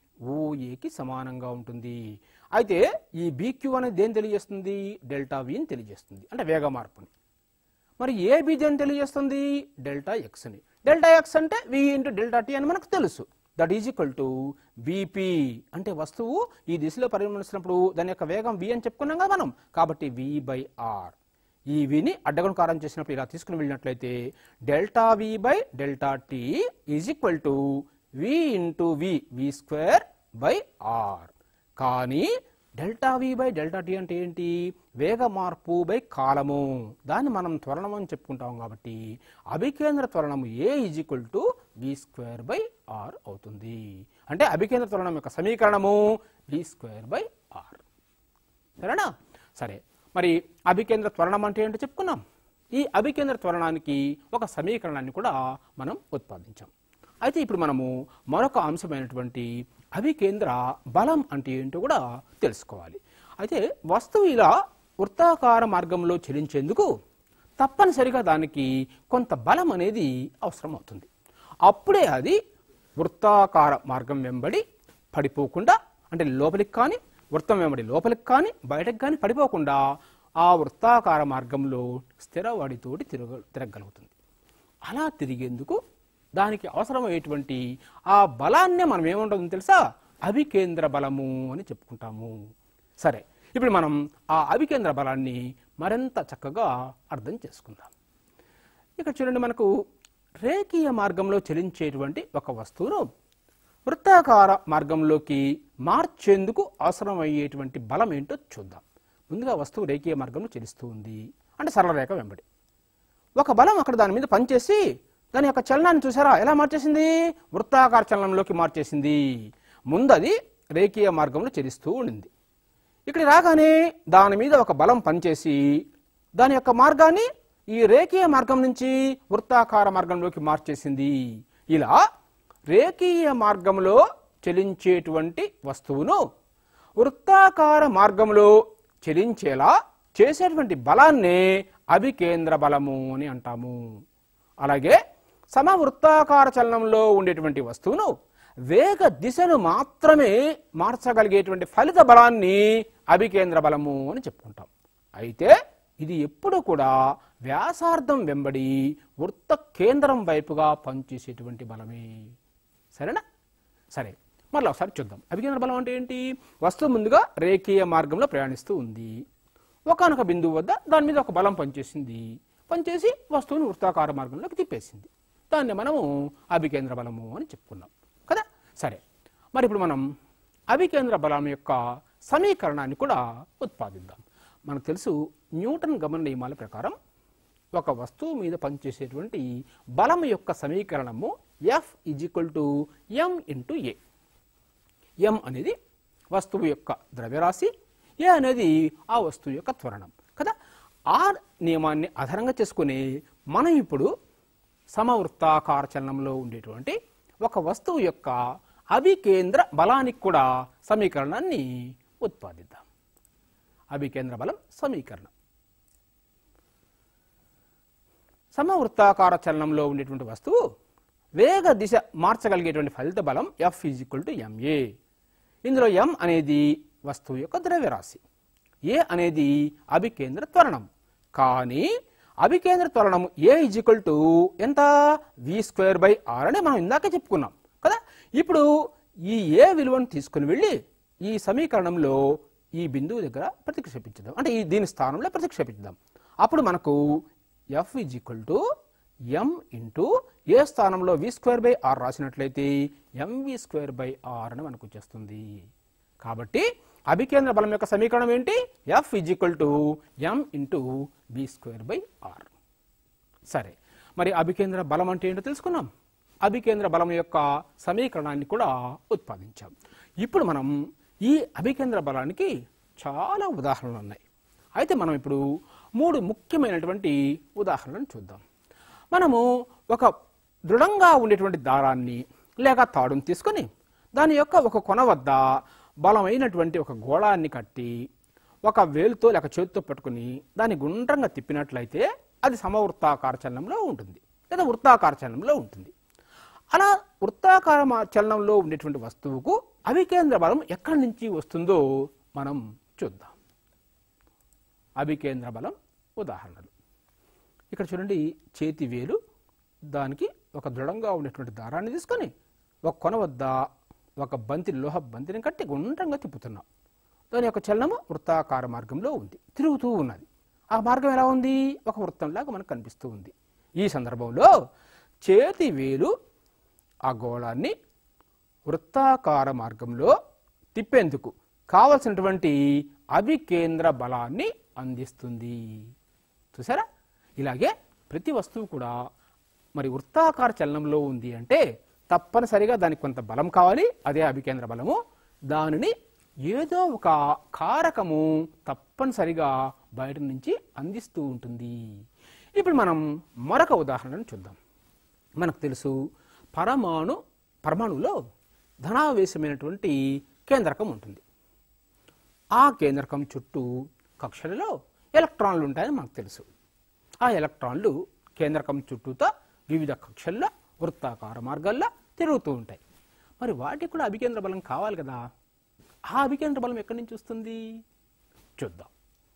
ఓఏకి సమానంగా ఉంటుంది అయితే ఈ బీక్యూ అనేది దేని తెలియజేస్తుంది డెల్టా విని తెలియజేస్తుంది అంటే వేగ మార్పుని మరి ఏ బీజీ అని తెలియజేస్తుంది డెల్టా ఎక్స్ అని డెల్టా ఎక్స్ అంటే వి ఇంటూ డెల్టా టీ అని మనకు తెలుసు that is equal to BP అంటే వస్తువు ఈ దిశలో పరిగణించినప్పుడు దాని యొక్క వేగం వి అని చెప్పుకున్నాం కదా మనం కాబట్టి వి బై ఆర్ ఈ విని అడ్డగుణకారం చేసినప్పుడు ఇలా తీసుకుని వెళ్ళినట్లయితే delta v by delta t is equal to v into v v square by r కానీ delta v by delta t అంటే ఏంటి వేగ మార్పు బై కాలము దాన్ని మనం త్వరణం అని చెప్పుకుంటాం కాబట్టి అభికేంద్ర త్వరణము a is equal to v square by r అవుతుంది అంటే అభికేంద్ర త్వరణం యొక్క సమీకరణము వి స్క్వేర్ బై ఆర్ సరేనా సరే మరి అభికేంద్ర త్వరణం అంటే ఏంటో చెప్పుకున్నాం ఈ అభికేంద్ర త్వరణానికి ఒక సమీకరణాన్ని కూడా మనం ఉత్పాదించాం అయితే ఇప్పుడు మనము మరొక అంశమైనటువంటి అభికేంద్ర బలం అంటే ఏంటో కూడా తెలుసుకోవాలి అయితే వస్తువు ఇలా వృత్తాకార మార్గంలో చెలించేందుకు తప్పనిసరిగా దానికి కొంత బలం అనేది అవసరం అవుతుంది అప్పుడే అది వృత్తాకార మార్గం వెంబడి పడిపోకుండా అంటే లోపలికి కానీ వృత్తం వెంబడి లోపలికి కానీ బయటకు కానీ పడిపోకుండా ఆ వృత్తాకార మార్గంలో స్థిరవాడితోటి తిరగ తిరగలుగుతుంది అలా తిరిగేందుకు దానికి అవసరమయ్యేటువంటి ఆ బలాన్నే మనం ఏముంటుందో తెలుసా అభికేంద్ర బలము అని చెప్పుకుంటాము సరే ఇప్పుడు మనం ఆ అభికేంద్ర బలాన్ని మరింత చక్కగా అర్థం చేసుకుందాం ఇక్కడ చూడండి మనకు రేఖీయ మార్గంలో చలించేటువంటి ఒక వస్తువును వృత్తాకార మార్గంలోకి మార్చేందుకు అవసరమయ్యేటువంటి బలం ఏంటో చూద్దాం ముందుగా వస్తువు రేఖీయ మార్గంలో చలిస్తూ ఉంది అంటే సరళ రేఖ వెంబడి ఒక బలం అక్కడ దాని మీద పనిచేసి దాని యొక్క చలనాన్ని చూసారా ఎలా మార్చేసింది వృత్తాకార చలనంలోకి మార్చేసింది ముందు అది రేఖీయ మార్గంలో చలిస్తూ ఉండింది ఇక్కడ రాగానే దాని మీద ఒక బలం పనిచేసి దాని యొక్క మార్గాన్ని ఈ రేఖీయ మార్గం నుంచి వృత్తాకార మార్గంలోకి మార్చేసింది ఇలా రేఖీయ మార్గంలో చలించేటువంటి వస్తువును వృత్తాకార మార్గంలో చలించేలా చేసేటువంటి బలాన్నే అభికేంద్ర బలము అని అంటాము అలాగే సమవృత్తాకార చలనంలో ఉండేటువంటి వస్తువును వేగ దిశను మాత్రమే మార్చగలిగేటువంటి ఫలిత బలాన్ని అభికేంద్ర బలము అని చెప్పుకుంటాం అయితే ఇది ఎప్పుడు కూడా వ్యాసార్థం వెంబడి వృత్త కేంద్రం వైపుగా పనిచేసేటువంటి బలమే సరేనా సరే మళ్ళీ ఒకసారి చూద్దాం అభికేంద్ర బలం అంటే ఏంటి వస్తువు ముందుగా రేఖీయ మార్గంలో ప్రయాణిస్తూ ఉంది ఒకనొక బిందువు వద్ద దాని మీద ఒక బలం పనిచేసింది పనిచేసి వస్తువును వృత్తాకార మార్గంలోకి తిప్పేసింది దాన్ని మనము అభికేంద్ర బలము అని చెప్పుకున్నాం కదా సరే మరి ఇప్పుడు మనం అభికేంద్ర బలం యొక్క సమీకరణాన్ని కూడా ఉత్పాదిద్దాం మనకు తెలుసు న్యూటన్ గమన నియమాల ప్రకారం ఒక వస్తువు మీద పనిచేసేటువంటి బలం యొక్క సమీకరణము F is equal to m into a m అనేది వస్తువు యొక్క ద్రవ్యరాశి ఏ అనేది ఆ వస్తువు యొక్క త్వరణం కదా ఆ నియమాన్ని ఆధారంగా చేసుకుని మనం ఇప్పుడు సమవృత్తాకార చలనంలో ఉండేటువంటి ఒక వస్తువు యొక్క అభికేంద్ర బలానికి కూడా సమీకరణాన్ని ఉత్పాదిద్దాం అభికేంద్ర బలం సమీకరణం సమవృత్తాకార చలనంలో ఉండేటువంటి వస్తువు వేగ దిశ మార్చగలిగేటువంటి ఫలిత బలం F is equal to MA ఇందులో ఎం అనేది వస్తువు యొక్క ద్రవ్యరాశి ఏ అనేది అభికేంద్ర త్వరణం కానీ అభికేంద్ర త్వరణం ఏ ఈజ్ ఈక్వల్ టు ఎంత వి స్క్వేర్ బై ఆర్ అని మనం ఇందాకే చెప్పుకున్నాం కదా ఇప్పుడు ఈ ఏ విలువను తీసుకుని వెళ్ళి ఈ సమీకరణంలో ఈ బిందువు దగ్గర ప్రతిక్షేపించుదాం అంటే ఈ దీని స్థానంలో ప్రతిక్షేపించుదాం అప్పుడు మనకు F is equal to m into a స్థానంలో వి స్క్వేర్ బై ఆర్ రాసినట్లయితే ఎంవి స్క్వేర్ బై ఆర్ అని మనకు వచ్చేస్తుంది కాబట్టి అభికేంద్ర బలం యొక్క సమీకరణం ఏంటి F is equal to m into b square by r సరే మరి అభికేంద్ర బలం అంటే ఏంటో తెలుసుకున్నాం అభికేంద్ర బలం యొక్క సమీకరణాన్ని కూడా ఉత్పాదించాం ఇప్పుడు మనం ఈ అభికేంద్ర బలానికి చాలా ఉదాహరణలు ఉన్నాయి అయితే మనం ఇప్పుడు మూడు ముఖ్యమైనటువంటి ఉదాహరణలను చూద్దాం మనము ఒక దృఢంగా ఉండేటువంటి దారాన్ని లేక తాడును తీసుకొని దాని యొక్క ఒక కొన వద్ద బలమైనటువంటి ఒక గోళాన్ని కట్టి ఒక వేలుతో లేక చేతితో పట్టుకుని దాన్ని గుండ్రంగా తిప్పినట్లయితే అది సమవృత్తాకార చలనంలో ఉంటుంది లేదా వృత్తాకార చలనంలో ఉంటుంది అలా వృత్తాకార మా- చలనంలో ఉండేటువంటి వస్తువుకు అభికేంద్ర బలం ఎక్కడి నుంచి వస్తుందో మనం చూద్దాం అభికేంద్ర బలం ఉదాహరణలు ఇక్కడ చూడండి చేతి వేలు దానికి ఒక దృఢంగా ఉండేటువంటి దారాన్ని తీసుకొని ఒక కొన వద్ద ఒక బంతి లోహ బంతిని కట్టి గుండ్రంగా తిప్పుతున్నాం దాని యొక్క చలనము వృత్తాకార మార్గంలో ఉంది తిరుగుతూ ఉన్నది ఆ మార్గం ఎలా ఉంది ఒక వృత్తంలాగా మనకు కనిపిస్తూ ఉంది ఈ సందర్భంలో చేతి వేలు ఆ గోళాన్ని వృత్తాకార మార్గంలో తిప్పేందుకు కావలసినటువంటి అభికేంద్ర బలాన్ని అందిస్తుంది చూసారా ఇలాగే ప్రతి వస్తువు కూడా మరి వృత్తాకార చలనంలో ఉంది అంటే తప్పనిసరిగా దానికి కొంత బలం కావాలి అదే అభికేంద్ర బలము దానిని ఏదో ఒక కారకము తప్పనిసరిగా బయట నుంచి అందిస్తూ ఉంటుంది ఇప్పుడు మనం మరొక ఉదాహరణను చూద్దాం మనకు తెలుసు పరమాణు పరమాణువులో ధనావేశమైనటువంటి కేంద్రకం ఉంటుంది ఆ కేంద్రకం చుట్టూ కక్షలలో ఎలక్ట్రాన్లు ఉంటాయని మనకు తెలుసు ఆ ఎలక్ట్రాన్లు కేంద్రకం చుట్టూతో వివిధ కక్షల్లో వృత్తాకార మార్గాల్లో తిరుగుతూ ఉంటాయి మరి వాటికి కూడా అభికేంద్ర బలం కావాలి కదా ఆ అభికేంద్ర బలం ఎక్కడి నుంచి వస్తుంది చూద్దాం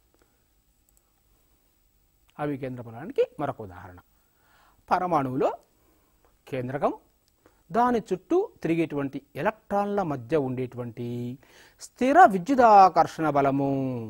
అభికేంద్ర బలానికి మరొక ఉదాహరణ పరమాణువులో కేంద్రకం దాని చుట్టూ తిరిగేటువంటి ఎలక్ట్రాన్ల మధ్య ఉండేటువంటి స్థిర విద్యుదాకర్షణ బలము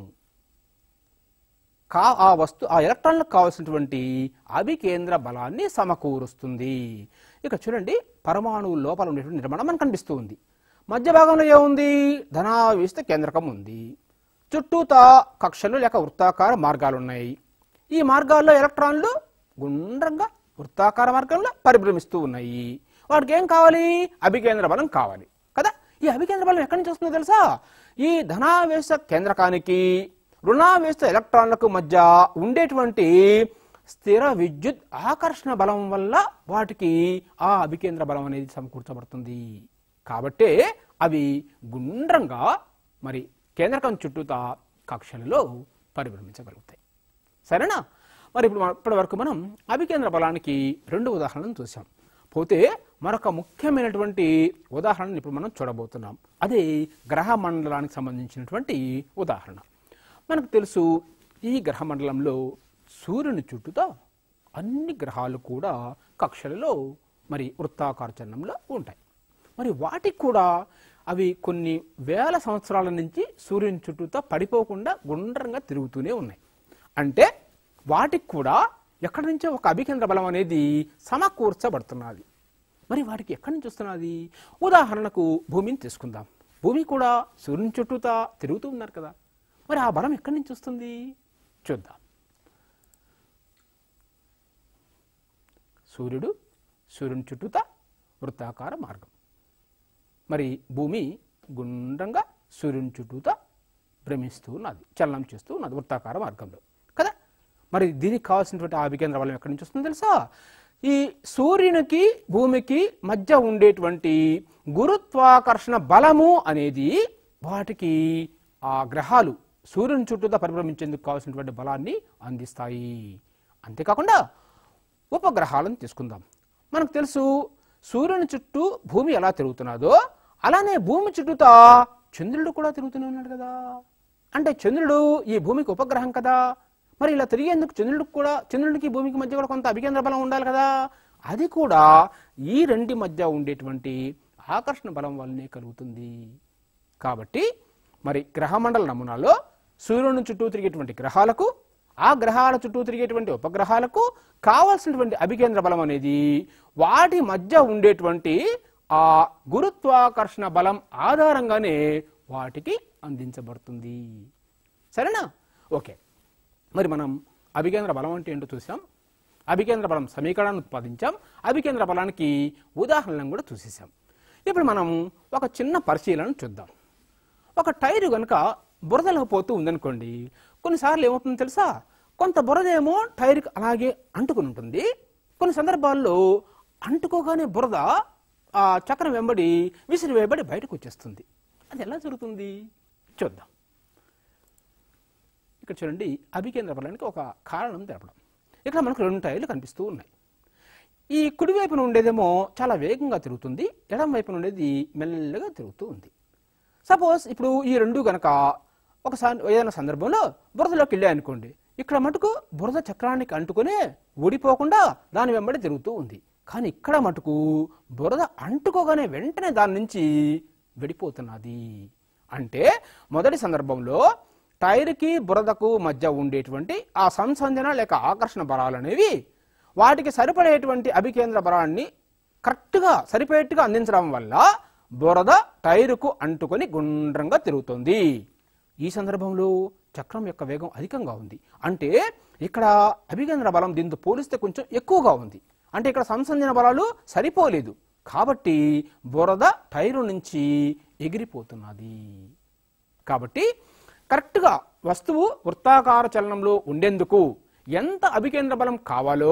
కా ఆ వస్తు ఆ ఎలక్ట్రాన్లకు కావాల్సినటువంటి అభికేంద్ర బలాన్ని సమకూరుస్తుంది ఇక చూడండి పరమాణువు లోపల ఉండేటువంటి నిర్మాణం మనకు కనిపిస్తూ ఉంది మధ్య భాగంలో ఏముంది ధనావేశిత కేంద్రకం ఉంది చుట్టూతా కక్షలు లేక వృత్తాకార మార్గాలు ఉన్నాయి ఈ మార్గాల్లో ఎలక్ట్రాన్లు గుండ్రంగా వృత్తాకార మార్గంలో పరిభ్రమిస్తూ ఉన్నాయి వాటికి ఏం కావాలి అభికేంద్ర బలం కావాలి కదా ఈ అభికేంద్ర బలం ఎక్కడి నుంచి వస్తుందో తెలుసా ఈ ధనావేశ కేంద్రకానికి రుణావేశ ఎలక్ట్రాన్లకు మధ్య ఉండేటువంటి స్థిర విద్యుత్ ఆకర్షణ బలం వల్ల వాటికి ఆ అభికేంద్ర బలం అనేది సమకూర్చబడుతుంది కాబట్టే అవి గుండ్రంగా మరి కేంద్రకం చుట్టూతా కక్షలలో పరిభ్రమించగలుగుతాయి సరేనా మరి ఇప్పుడు మన- ఇప్పటి వరకు మనం అభికేంద్ర బలానికి రెండు ఉదాహరణలు చూసాం పోతే మరొక ముఖ్యమైనటువంటి ఉదాహరణను ఇప్పుడు మనం చూడబోతున్నాం అదే గ్రహ మండలానికి సంబంధించినటువంటి ఉదాహరణ మనకు తెలుసు ఈ గ్రహ మండలంలో సూర్యుని చుట్టూతో అన్ని గ్రహాలు కూడా కక్షలలో మరి వృత్తాకార చలనంలో ఉంటాయి మరి వాటికి కూడా అవి కొన్ని వేల సంవత్సరాల నుంచి సూర్యుని చుట్టూతో పడిపోకుండా గుండ్రంగా తిరుగుతూనే ఉన్నాయి అంటే వాటికి కూడా ఎక్కడి నుంచో ఒక అభికేంద్ర బలం అనేది సమకూర్చబడుతున్నది మరి వాటికి ఎక్కడి నుంచి వస్తున్నది ఉదాహరణకు భూమిని తీసుకుందాం భూమి కూడా సూర్యుని చుట్టూతా తిరుగుతూ ఉన్నారు కదా మరి ఆ బలం ఎక్కడి నుంచి వస్తుంది చూద్దాం సూర్యుడు సూర్యుని చుట్టూతా వృత్తాకార మార్గం మరి భూమి గుండ్రంగా సూర్యుని చుట్టూతా భ్రమిస్తూ ఉన్నది చలనం చేస్తూ ఉన్నది వృత్తాకార మార్గంలో కదా మరి దీనికి కావాల్సినటువంటి ఆ వికేంద్ర బలం ఎక్కడి నుంచి వస్తుందో తెలుసా ఈ సూర్యునికి భూమికి మధ్య ఉండేటువంటి గురుత్వాకర్షణ బలము అనేది వాటికి ఆ గ్రహాలు సూర్యుని చుట్టూతా పరిభ్రమించేందుకు కావాల్సినటువంటి బలాన్ని అందిస్తాయి అంతేకాకుండా ఉపగ్రహాలను తీసుకుందాం మనకు తెలుసు సూర్యుని చుట్టూ భూమి ఎలా తిరుగుతున్నదో అలానే భూమి చుట్టూతా చంద్రుడు కూడా తిరుగుతూనే ఉన్నాడు కదా అంటే చంద్రుడు ఈ భూమికి ఉపగ్రహం కదా మరి ఇలా తిరిగేందుకు చంద్రుడికి కూడా చంద్రుడికి భూమికి మధ్య కూడా కొంత అభికేంద్ర బలం ఉండాలి కదా అది కూడా ఈ రెండి మధ్య ఉండేటువంటి ఆకర్షణ బలం వల్లనే కలుగుతుంది కాబట్టి మరి గ్రహమండల నమూనాలో సూర్యుని చుట్టూ తిరిగేటువంటి గ్రహాలకు ఆ గ్రహాల చుట్టూ తిరిగేటువంటి ఉపగ్రహాలకు కావలసినటువంటి అభికేంద్ర బలం అనేది వాటి మధ్య ఉండేటువంటి ఆ గురుత్వాకర్షణ బలం ఆధారంగానే వాటికి అందించబడుతుంది సరేనా ఓకే మరి మనం అభికేంద్ర బలం అంటే ఏంటో చూసాం అభికేంద్ర బలం సమీకరణాన్ని ఉత్పాదించాం అభికేంద్ర బలానికి ఉదాహరణలను కూడా చూసేసాం ఇప్పుడు మనం ఒక చిన్న పరిశీలన చూద్దాం ఒక టైరు కనుక బురదలో పోతూ ఉందనుకోండి కొన్నిసార్లు ఏమవుతుందో తెలుసా కొంత బురద ఏమో టైర్కి అలాగే అంటుకుని ఉంటుంది కొన్ని సందర్భాల్లో అంటుకోగానే బురద ఆ చక్రం వెంబడి విసిరి వేయబడి బయటకు వచ్చేస్తుంది అది ఎలా జరుగుతుంది చూద్దాం ఇక్కడ చూడండి అభికేంద్ర బలానికి ఒక కారణం తెలపడం ఇక్కడ మనకు రెండు టైర్లు కనిపిస్తూ ఉన్నాయి ఈ కుడి వైపున ఉండేదేమో చాలా వేగంగా తిరుగుతుంది ఎడం వైపున ఉండేది మెల్లగా తిరుగుతూ ఉంది సపోజ్ ఇప్పుడు ఈ రెండు గనక ఒకసారి ఏదైనా సందర్భంలో బురదలోకి వెళ్ళాయి అనుకోండి ఇక్కడ మటుకు బురద చక్రానికి అంటుకునే ఊడిపోకుండా దాని వెంబడి తిరుగుతూ ఉంది కానీ ఇక్కడ మటుకు బురద అంటుకోగానే వెంటనే దాని నుంచి విడిపోతున్నది అంటే మొదటి సందర్భంలో టైర్కి బురదకు మధ్య ఉండేటువంటి ఆ సంసంజన లేక ఆకర్షణ బలాలు అనేవి వాటికి సరిపడేటువంటి అభికేంద్ర బలాన్ని కరెక్ట్గా సరిపోయేట్టుగా అందించడం వల్ల బురద టైరుకు అంటుకొని గుండ్రంగా తిరుగుతుంది ఈ సందర్భంలో చక్రం యొక్క వేగం అధికంగా ఉంది అంటే ఇక్కడ అభికేంద్ర బలం దీంతో పోలిస్తే కొంచెం ఎక్కువగా ఉంది అంటే ఇక్కడ సంసంజన బలాలు సరిపోలేదు కాబట్టి బురద టైరు నుంచి ఎగిరిపోతున్నది కాబట్టి కరెక్ట్గా వస్తువు వృత్తాకార చలనంలో ఉండేందుకు ఎంత అభికేంద్ర బలం కావాలో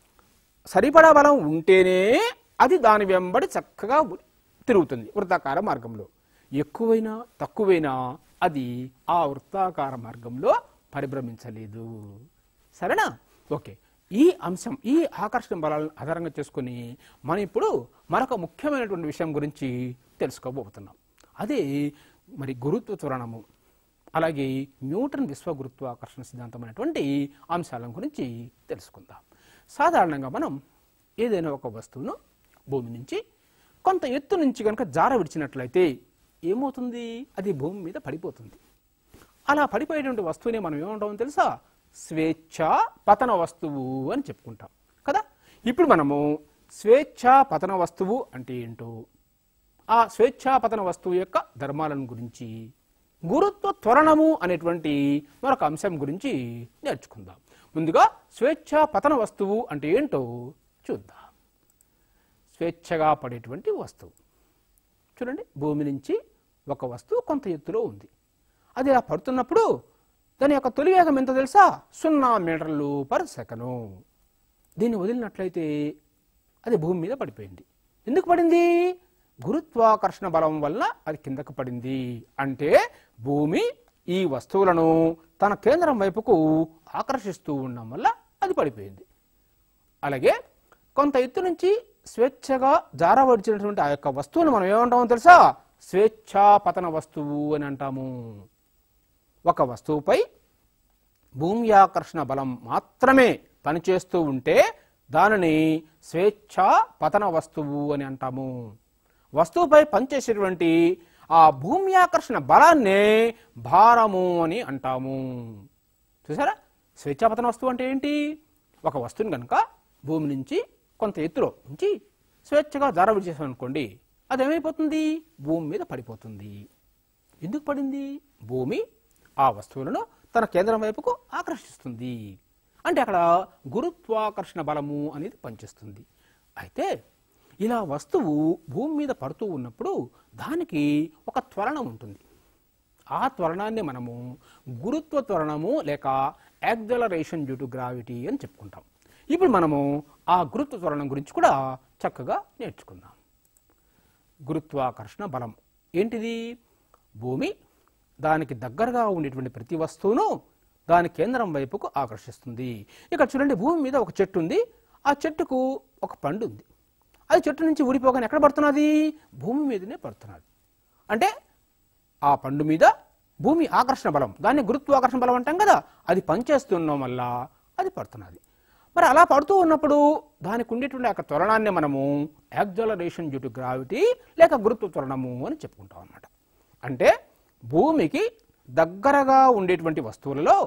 సరిపడా బలం ఉంటేనే అది దాని వెంబడి చక్కగా ఉ- తిరుగుతుంది వృత్తాకార మార్గంలో ఎక్కువైనా తక్కువైనా అది ఆ వృత్తాకార మార్గంలో పరిభ్రమించలేదు సరేనా ఓకే ఈ అంశం ఈ ఆకర్షణ బలాలను ఆధారంగా చేసుకుని మనం ఇప్పుడు మరొక ముఖ్యమైనటువంటి విషయం గురించి తెలుసుకోబోతున్నాం అదే మరి గురుత్వ త్వరణము అలాగే న్యూటన్ విశ్వ గురుత్వాకర్షణ సిద్ధాంతం అనేటువంటి అంశాల గురించి తెలుసుకుందాం సాధారణంగా మనం ఏదైనా ఒక వస్తువును భూమి నుంచి కొంత ఎత్తు నుంచి కనుక జార విడిచినట్లయితే ఏమవుతుంది అది భూమి మీద పడిపోతుంది అలా పడిపోయేటువంటి వస్తువుని మనం ఏమంటామో తెలుసా స్వేచ్ఛ పతన వస్తువు అని చెప్పుకుంటాం కదా ఇప్పుడు మనము స్వేచ్ఛ పతన వస్తువు అంటే ఏంటో ఆ స్వేచ్ఛా పతన వస్తువు యొక్క ధర్మాలను గురించి గురుత్వ త్వరణము అనేటువంటి మరొక అంశం గురించి నేర్చుకుందాం ముందుగా స్వేచ్ఛా పతన వస్తువు అంటే ఏంటో చూద్దాం స్వేచ్ఛగా పడేటువంటి వస్తువు చూడండి భూమి నుంచి ఒక వస్తువు కొంత ఎత్తులో ఉంది అది ఇలా పడుతున్నప్పుడు దాని యొక్క తొలి వేగం ఎంత తెలుసా సున్నా మీటర్లు పర్ సెకను దీన్ని వదిలినట్లయితే అది భూమి మీద పడిపోయింది ఎందుకు పడింది గురుత్వాకర్షణ బలం వల్ల అది కిందకు పడింది అంటే భూమి ఈ వస్తువులను తన కేంద్రం వైపుకు ఆకర్షిస్తూ ఉండడం వల్ల అది పడిపోయింది అలాగే కొంత ఎత్తు నుంచి స్వేచ్ఛగా జారవడిచినటువంటి ఆ యొక్క వస్తువును మనం ఏమంటామో తెలుసా స్వేచ్ఛాపతన వస్తువు అని అంటాము ఒక వస్తువుపై భూమి ఆకర్షణ బలం మాత్రమే పనిచేస్తూ ఉంటే దానిని స్వేచ్ఛా పతన వస్తువు అని అంటాము వస్తువుపై పనిచేసేటువంటి ఆ భూమి ఆకర్షణ బలాన్నే భారము అని అంటాము చూసారా స్వేచ్ఛాపతన వస్తువు అంటే ఏంటి ఒక వస్తువుని కనుక భూమి నుంచి కొంత ఎత్తులో ఉంచి స్వేచ్ఛగా జారవిడి చేసాం అనుకోండి అది ఏమైపోతుంది భూమి మీద పడిపోతుంది ఎందుకు పడింది భూమి ఆ వస్తువులను తన కేంద్రం వైపుకు ఆకర్షిస్తుంది అంటే అక్కడ గురుత్వాకర్షణ బలము అనేది పనిచేస్తుంది అయితే ఇలా వస్తువు భూమి మీద పడుతూ ఉన్నప్పుడు దానికి ఒక త్వరణం ఉంటుంది ఆ త్వరణాన్ని మనము గురుత్వ త్వరణము లేక యాక్సలరేషన్ డ్యూ టు గ్రావిటీ అని చెప్పుకుంటాం ఇప్పుడు మనము ఆ గురుత్వ త్వరణం గురించి కూడా చక్కగా నేర్చుకుందాం గురుత్వాకర్షణ బలం ఏంటిది భూమి దానికి దగ్గరగా ఉండేటువంటి ప్రతి వస్తువును దాని కేంద్రం వైపుకు ఆకర్షిస్తుంది ఇక్కడ చూడండి భూమి మీద ఒక చెట్టు ఉంది ఆ చెట్టుకు ఒక పండు ఉంది అది చెట్టు నుంచి ఊడిపోగానే ఎక్కడ పడుతున్నది భూమి మీదనే పడుతున్నది అంటే ఆ పండు మీద భూమి ఆకర్షణ బలం దాన్ని గురుత్వాకర్షణ బలం అంటాం కదా అది పనిచేస్తుండడం వల్ల అది పడుతున్నది మరి అలా పడుతూ ఉన్నప్పుడు దానికి ఉండేటువంటి ఆ త్వరణాన్ని మనము యాక్సలరేషన్ డ్యూ టు గ్రావిటీ లేక గురుత్వ త్వరణము అని చెప్పుకుంటాం అన్నమాట అంటే భూమికి దగ్గరగా ఉండేటువంటి వస్తువులలో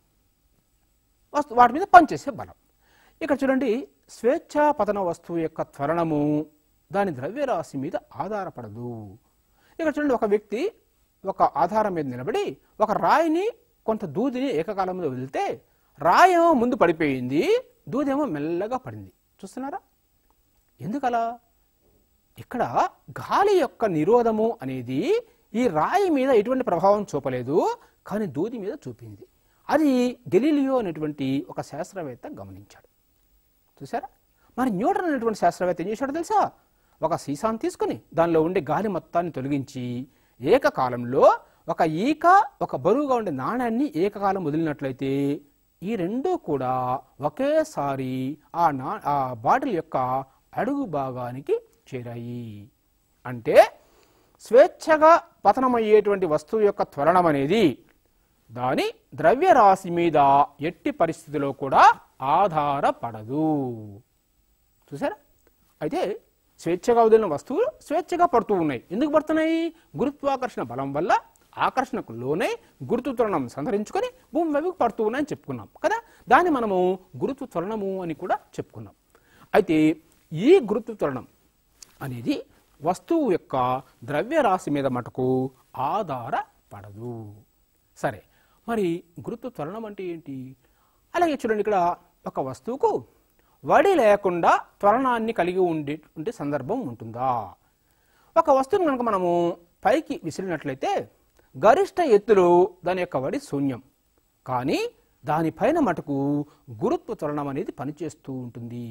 వస్తు వాటి మీద పనిచేసే బలం ఇక్కడ చూడండి స్వేచ్ఛా పతన వస్తువు యొక్క త్వరణము దాని ద్రవ్యరాశి మీద ఆధారపడదు ఇక్కడ చూడండి ఒక వ్యక్తి ఒక ఆధారం మీద నిలబడి ఒక రాయిని కొంత దూదిని ఏకకాలంలో వదిలితే రాయేమో ముందు పడిపోయింది దూదేమో మెల్లగా పడింది చూస్తున్నారా ఎందుకలా ఇక్కడ గాలి యొక్క నిరోధము అనేది ఈ రాయి మీద ఎటువంటి ప్రభావం చూపలేదు కానీ దూది మీద చూపింది అది గెలీలియో అనేటువంటి ఒక శాస్త్రవేత్త గమనించాడు చూసారా మరి న్యూటన్ అనేటువంటి శాస్త్రవేత్త ఏం చేశాడో తెలుసా ఒక సీసాను తీసుకుని దానిలో ఉండే గాలి మొత్తాన్ని తొలగించి ఏకకాలంలో ఒక ఈక ఒక బరువుగా ఉండే నాణ్యాన్ని ఏకకాలం వదిలినట్లయితే ఈ రెండూ కూడా ఒకేసారి ఆ నా ఆ బాటిల్ యొక్క అడుగు భాగానికి చేరాయి అంటే స్వేచ్ఛగా పతనమయ్యేటువంటి వస్తువు యొక్క త్వరణం అనేది దాని ద్రవ్యరాశి మీద ఎట్టి పరిస్థితిలో కూడా ఆధారపడదు చూసారా అయితే స్వేచ్ఛగా వదిలిన వస్తువులు స్వేచ్ఛగా పడుతూ ఉన్నాయి ఎందుకు పడుతున్నాయి గురుత్వాకర్షణ బలం వల్ల ఆకర్షణకు లోనే గురుతు త్వరణం సంతరించుకొని భూమి వైపుకు పడుతూ ఉన్నాయని చెప్పుకున్నాం కదా దాన్ని మనము గురుతు త్వరణము అని కూడా చెప్పుకున్నాం అయితే ఈ గురుతు త్వరణం అనేది వస్తువు యొక్క ద్రవ్యరాశి మీద మటుకు ఆధారపడదు సరే మరి గురుత్వ త్వరణం అంటే ఏంటి అలాగే చూడండి ఇక్కడ ఒక వస్తువుకు వడి లేకుండా త్వరణాన్ని కలిగి ఉండే ఉండే సందర్భం ఉంటుందా ఒక వస్తువును కనుక మనము పైకి విసిరినట్లయితే గరిష్ట ఎత్తులో దాని యొక్క వడి శూన్యం కానీ దానిపైన మటుకు గురుత్వ త్వరణం అనేది పనిచేస్తూ ఉంటుంది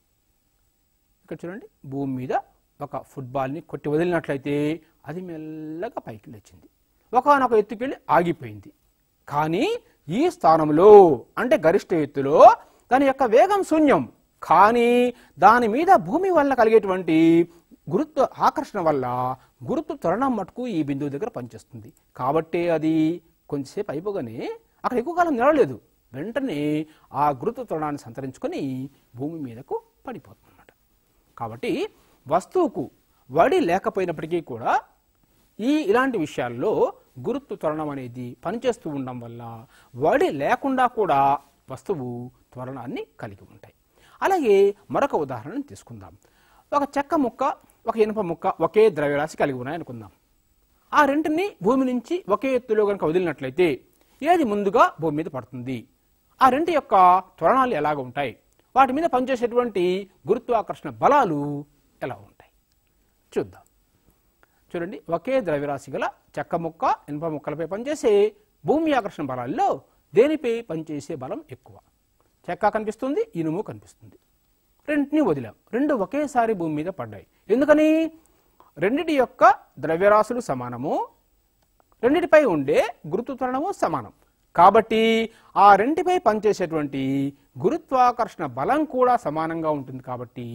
ఇక్కడ చూడండి భూమి మీద ఒక ఫుట్బాల్ని కొట్టి వదిలినట్లయితే అది మెల్లగా పైకి లేచింది ఒకనొక ఎత్తుకెళ్ళి ఆగిపోయింది కానీ ఈ స్థానంలో అంటే గరిష్ట ఎత్తులో దాని యొక్క వేగం శూన్యం కానీ దాని మీద భూమి వల్ల కలిగేటువంటి గురుత్వ ఆకర్షణ వల్ల గురుత్వ త్వరణం మటుకు ఈ బిందువు దగ్గర పనిచేస్తుంది కాబట్టి అది కొంచెంసేపు అయిపోగానే అక్కడ ఎక్కువ కాలం నిలవలేదు వెంటనే ఆ గురుత్వ త్వరణాన్ని సంతరించుకొని భూమి మీదకు పడిపోతుంది అన్నమాట కాబట్టి వస్తువుకు వడి లేకపోయినప్పటికీ కూడా ఈ ఇలాంటి విషయాల్లో గురుత్వ త్వరణం అనేది పనిచేస్తూ ఉండడం వల్ల వడి లేకుండా కూడా వస్తువు త్వరణాన్ని కలిగి ఉంటాయి అలాగే మరొక ఉదాహరణను తీసుకుందాం ఒక చెక్క ముక్క ఒక ఇనుప ముక్క ఒకే ద్రవ్యరాశి కలిగి ఉన్నాయనుకుందాం ఆ రెంటిని భూమి నుంచి ఒకే ఎత్తులో కనుక వదిలినట్లయితే ఏది ముందుగా భూమి మీద పడుతుంది ఆ రెండు యొక్క త్వరణాలు ఎలాగ ఉంటాయి వాటి మీద పనిచేసేటువంటి గురుత్వాకర్షణ బలాలు ఎలా ఉంటాయి చూద్దాం చూడండి ఒకే ద్రవ్యరాశి గల చెక్క ముక్క ఇనుప ముక్కలపై పనిచేసే భూమి ఆకర్షణ బలాల్లో దేనిపై పనిచేసే బలం ఎక్కువ చెక్క కనిపిస్తుంది ఇనుము కనిపిస్తుంది రెండింటిని వదిలాం రెండు ఒకేసారి భూమి మీద పడ్డాయి ఎందుకని రెండిటి యొక్క ద్రవ్యరాశులు సమానము రెండిటిపై ఉండే గురుత్వ త్వరణము సమానం కాబట్టి ఆ రెంటిపై పనిచేసేటువంటి గురుత్వాకర్షణ బలం కూడా సమానంగా ఉంటుంది కాబట్టి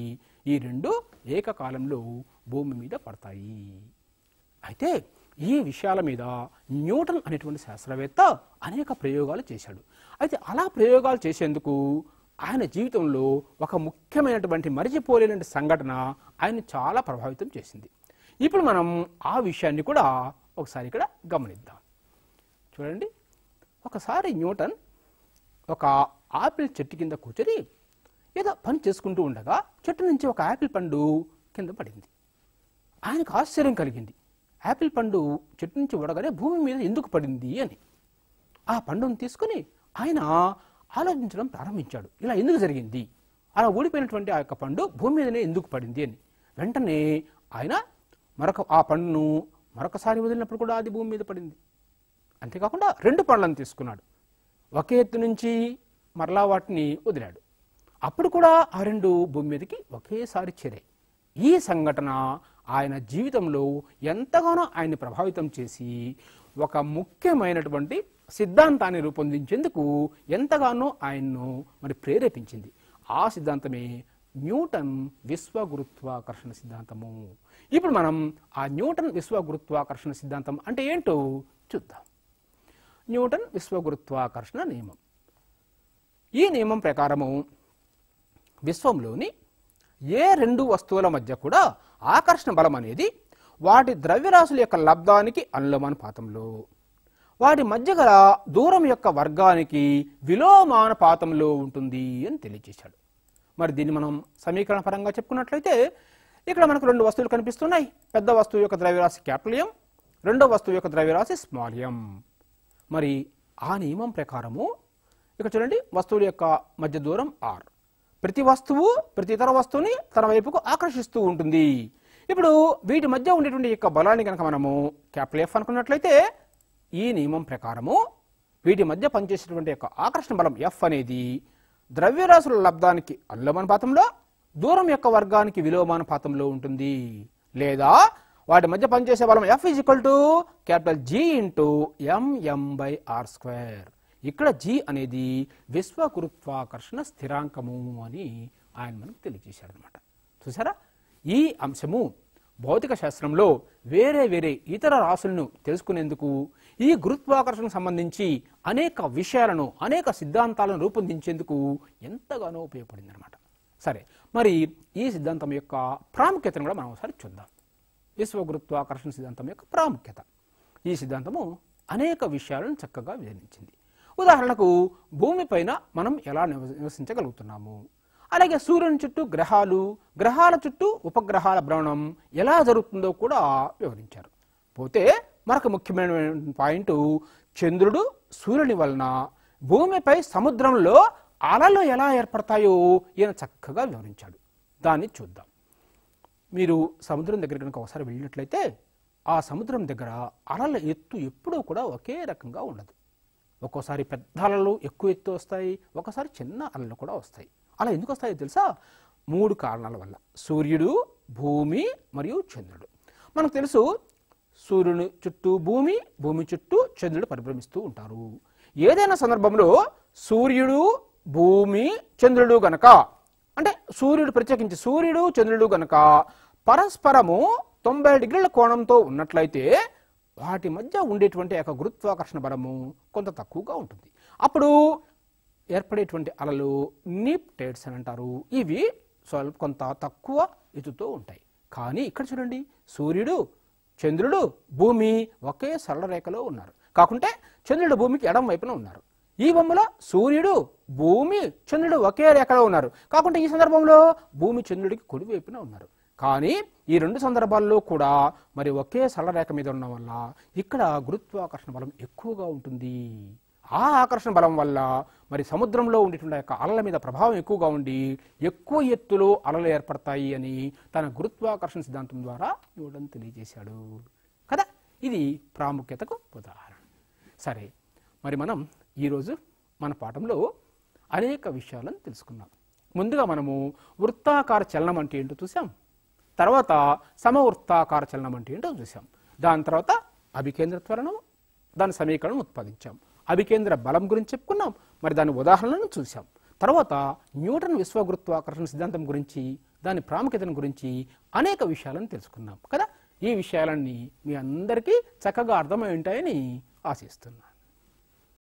ఈ రెండు ఏకకాలంలో భూమి మీద పడతాయి అయితే ఈ విషయాల మీద న్యూటన్ అనేటువంటి శాస్త్రవేత్త అనేక ప్రయోగాలు చేశాడు అయితే అలా ప్రయోగాలు చేసేందుకు ఆయన జీవితంలో ఒక ముఖ్యమైనటువంటి మరిచిపోలేని సంఘటన ఆయన చాలా ప్రభావితం చేసింది ఇప్పుడు మనం ఆ విషయాన్ని కూడా ఒకసారి ఇక్కడ గమనిద్దాం చూడండి ఒకసారి న్యూటన్ ఒక ఆపిల్ చెట్టు కింద కూర్చొని ఏదో పని చేసుకుంటూ ఉండగా చెట్టు నుంచి ఒక ఆపిల్ పండు కింద పడింది ఆయనకు ఆశ్చర్యం కలిగింది యాపిల్ పండు చెట్టు నుంచి ఉడగానే భూమి మీద ఎందుకు పడింది అని ఆ పండును తీసుకుని ఆయన ఆలోచించడం ప్రారంభించాడు ఇలా ఎందుకు జరిగింది అలా ఊడిపోయినటువంటి ఆ యొక్క పండు భూమి మీదనే ఎందుకు పడింది అని వెంటనే ఆయన మరొక ఆ పండును మరొకసారి వదిలినప్పుడు కూడా అది భూమి మీద పడింది అంతేకాకుండా రెండు పండ్లను తీసుకున్నాడు ఒకే ఎత్తు నుంచి మరలా వాటిని వదిలాడు అప్పుడు కూడా ఆ రెండు భూమి మీదకి ఒకేసారి చేరాయి ఈ సంఘటన ఆయన జీవితంలో ఎంతగానో ఆయన్ని ప్రభావితం చేసి ఒక ముఖ్యమైనటువంటి సిద్ధాంతాన్ని రూపొందించేందుకు ఎంతగానో ఆయన్ను మరి ప్రేరేపించింది ఆ సిద్ధాంతమే న్యూటన్ విశ్వగురుత్వాకర్షణ సిద్ధాంతము ఇప్పుడు మనం ఆ న్యూటన్ విశ్వగురుత్వాకర్షణ సిద్ధాంతం అంటే ఏంటో చూద్దాం న్యూటన్ విశ్వగురుత్వాకర్షణ నియమం ఈ నియమం ప్రకారము విశ్వంలోని ఏ రెండు వస్తువుల మధ్య కూడా ఆకర్షణ బలం అనేది వాటి ద్రవ్యరాశుల యొక్క లబ్ధానికి అనులోమానుపాతంలో వాటి మధ్య గల దూరం యొక్క వర్గానికి విలోమానుపాతంలో ఉంటుంది అని తెలియజేశాడు మరి దీన్ని మనం సమీకరణ పరంగా చెప్పుకున్నట్లయితే ఇక్కడ మనకు రెండు వస్తువులు కనిపిస్తున్నాయి పెద్ద వస్తువు యొక్క ద్రవ్యరాశి క్యాపిటల్ ఎం రెండో వస్తువు యొక్క ద్రవ్యరాశి స్మాల్ ఎం మరి ఆ నియమం ప్రకారము ఇక్కడ చూడండి వస్తువుల యొక్క మధ్య దూరం ఆర్ ప్రతి వస్తువు ప్రతి ఇతర వస్తువుని తన వైపుకు ఆకర్షిస్తూ ఉంటుంది ఇప్పుడు వీటి మధ్య ఉండేటువంటి యొక్క బలాన్ని కనుక మనము క్యాపిటల్ ఎఫ్ అనుకున్నట్లయితే ఈ నియమం ప్రకారము వీటి మధ్య పనిచేసేటువంటి యొక్క ఆకర్షణ బలం ఎఫ్ అనేది ద్రవ్యరాశుల లబ్ధానికి అనులోమానుపాతంలో దూరం యొక్క వర్గానికి విలోమానుపాతంలో ఉంటుంది లేదా వాటి మధ్య పనిచేసే బలం F is equal to capital G into mm by r square ఇక్కడ జీ అనేది విశ్వ గురుత్వాకర్షణ స్థిరాంకము అని ఆయన మనకు తెలియజేశాడు అనమాట చూసారా ఈ అంశము భౌతిక శాస్త్రంలో వేరే వేరే ఇతర రాశులను తెలుసుకునేందుకు ఈ గురుత్వాకర్షణకు సంబంధించి అనేక విషయాలను అనేక సిద్ధాంతాలను రూపొందించేందుకు ఎంతగానో ఉపయోగపడింది అనమాట సరే మరి ఈ సిద్ధాంతం యొక్క ప్రాముఖ్యతను కూడా మనం ఒకసారి చూద్దాం విశ్వ గురుత్వాకర్షణ సిద్ధాంతం యొక్క ప్రాముఖ్యత ఈ సిద్ధాంతము అనేక విషయాలను చక్కగా వివరించింది ఉదాహరణకు భూమిపైన మనం ఎలా నివ- నివసించగలుగుతున్నాము అలాగే సూర్యుని చుట్టూ గ్రహాలు గ్రహాల చుట్టూ ఉపగ్రహాల భ్రమణం ఎలా జరుగుతుందో కూడా వివరించారు పోతే మరొక ముఖ్యమైన పాయింట్ చంద్రుడు సూర్యుని వలన భూమిపై సముద్రంలో అలలు ఎలా ఏర్పడతాయో ఈయన చక్కగా వివరించాడు దాన్ని చూద్దాం మీరు సముద్రం దగ్గర కనుక ఒకసారి వెళ్ళినట్లయితే ఆ సముద్రం దగ్గర అలల ఎత్తు ఎప్పుడూ కూడా ఒకే రకంగా ఉండదు ఒక్కోసారి పెద్ద అలలు ఎక్కువ ఎత్తు వస్తాయి ఒకసారి చిన్న అలలు కూడా వస్తాయి అలా ఎందుకు వస్తాయో తెలుసా మూడు కారణాల వల్ల సూర్యుడు భూమి మరియు చంద్రుడు మనకు తెలుసు సూర్యుని చుట్టూ భూమి భూమి చుట్టూ చంద్రుడు పరిభ్రమిస్తూ ఉంటారు ఏదైనా సందర్భంలో సూర్యుడు భూమి చంద్రుడు గనక అంటే సూర్యుడు ప్రత్యేకించి సూర్యుడు చంద్రుడు గనక పరస్పరము తొంభై డిగ్రీల కోణంతో ఉన్నట్లయితే వాటి మధ్య ఉండేటువంటి యొక్క గురుత్వాకర్షణ బలము కొంత తక్కువగా ఉంటుంది అప్పుడు ఏర్పడేటువంటి అలలు నీప్ టైడ్స్ అని అంటారు ఇవి స్వల్ప కొంత తక్కువ ఎత్తుతో ఉంటాయి కానీ ఇక్కడ చూడండి సూర్యుడు చంద్రుడు భూమి ఒకే సరళ రేఖలో ఉన్నారు కాకుంటే చంద్రుడు భూమికి ఎడం వైపున ఉన్నారు ఈ బొమ్మలో సూర్యుడు భూమి చంద్రుడు ఒకే రేఖలో ఉన్నారు కాకుంటే ఈ సందర్భంలో భూమి చంద్రుడికి కుడి వైపున ఉన్నారు కానీ ఈ రెండు సందర్భాల్లో కూడా మరి ఒకే సరళ రేఖ మీద ఉండడం వల్ల ఇక్కడ గురుత్వాకర్షణ బలం ఎక్కువగా ఉంటుంది ఆ ఆకర్షణ బలం వల్ల మరి సముద్రంలో ఉండేటువంటి ఆ యొక్క అలల మీద ప్రభావం ఎక్కువగా ఉండి ఎక్కువ ఎత్తులో అలలు ఏర్పడతాయి అని తన గురుత్వాకర్షణ సిద్ధాంతం ద్వారా ఇవ్వడం తెలియజేశాడు కదా ఇది ప్రాముఖ్యతకు ఉదాహరణ సరే మరి మనం ఈరోజు మన పాఠంలో అనేక విషయాలను తెలుసుకున్నాం ముందుగా మనము వృత్తాకార చలనం అంటే ఏంటో చూసాం తర్వాత సమవృత్తాకార చలనం అంటే ఏంటో చూసాం దాని తర్వాత అభికేంద్ర త్వరణం దాని సమీకరణం ఉత్పాదించాం అభికేంద్ర బలం గురించి చెప్పుకున్నాం మరి దాని ఉదాహరణలను చూసాం తర్వాత న్యూటన్ విశ్వగురుత్వాకర్షణ సిద్ధాంతం గురించి దాని ప్రాముఖ్యతను గురించి అనేక విషయాలను తెలుసుకున్నాం కదా ఈ విషయాలన్నీ మీ అందరికీ చక్కగా అర్థమై ఉంటాయని ఆశిస్తున్నాను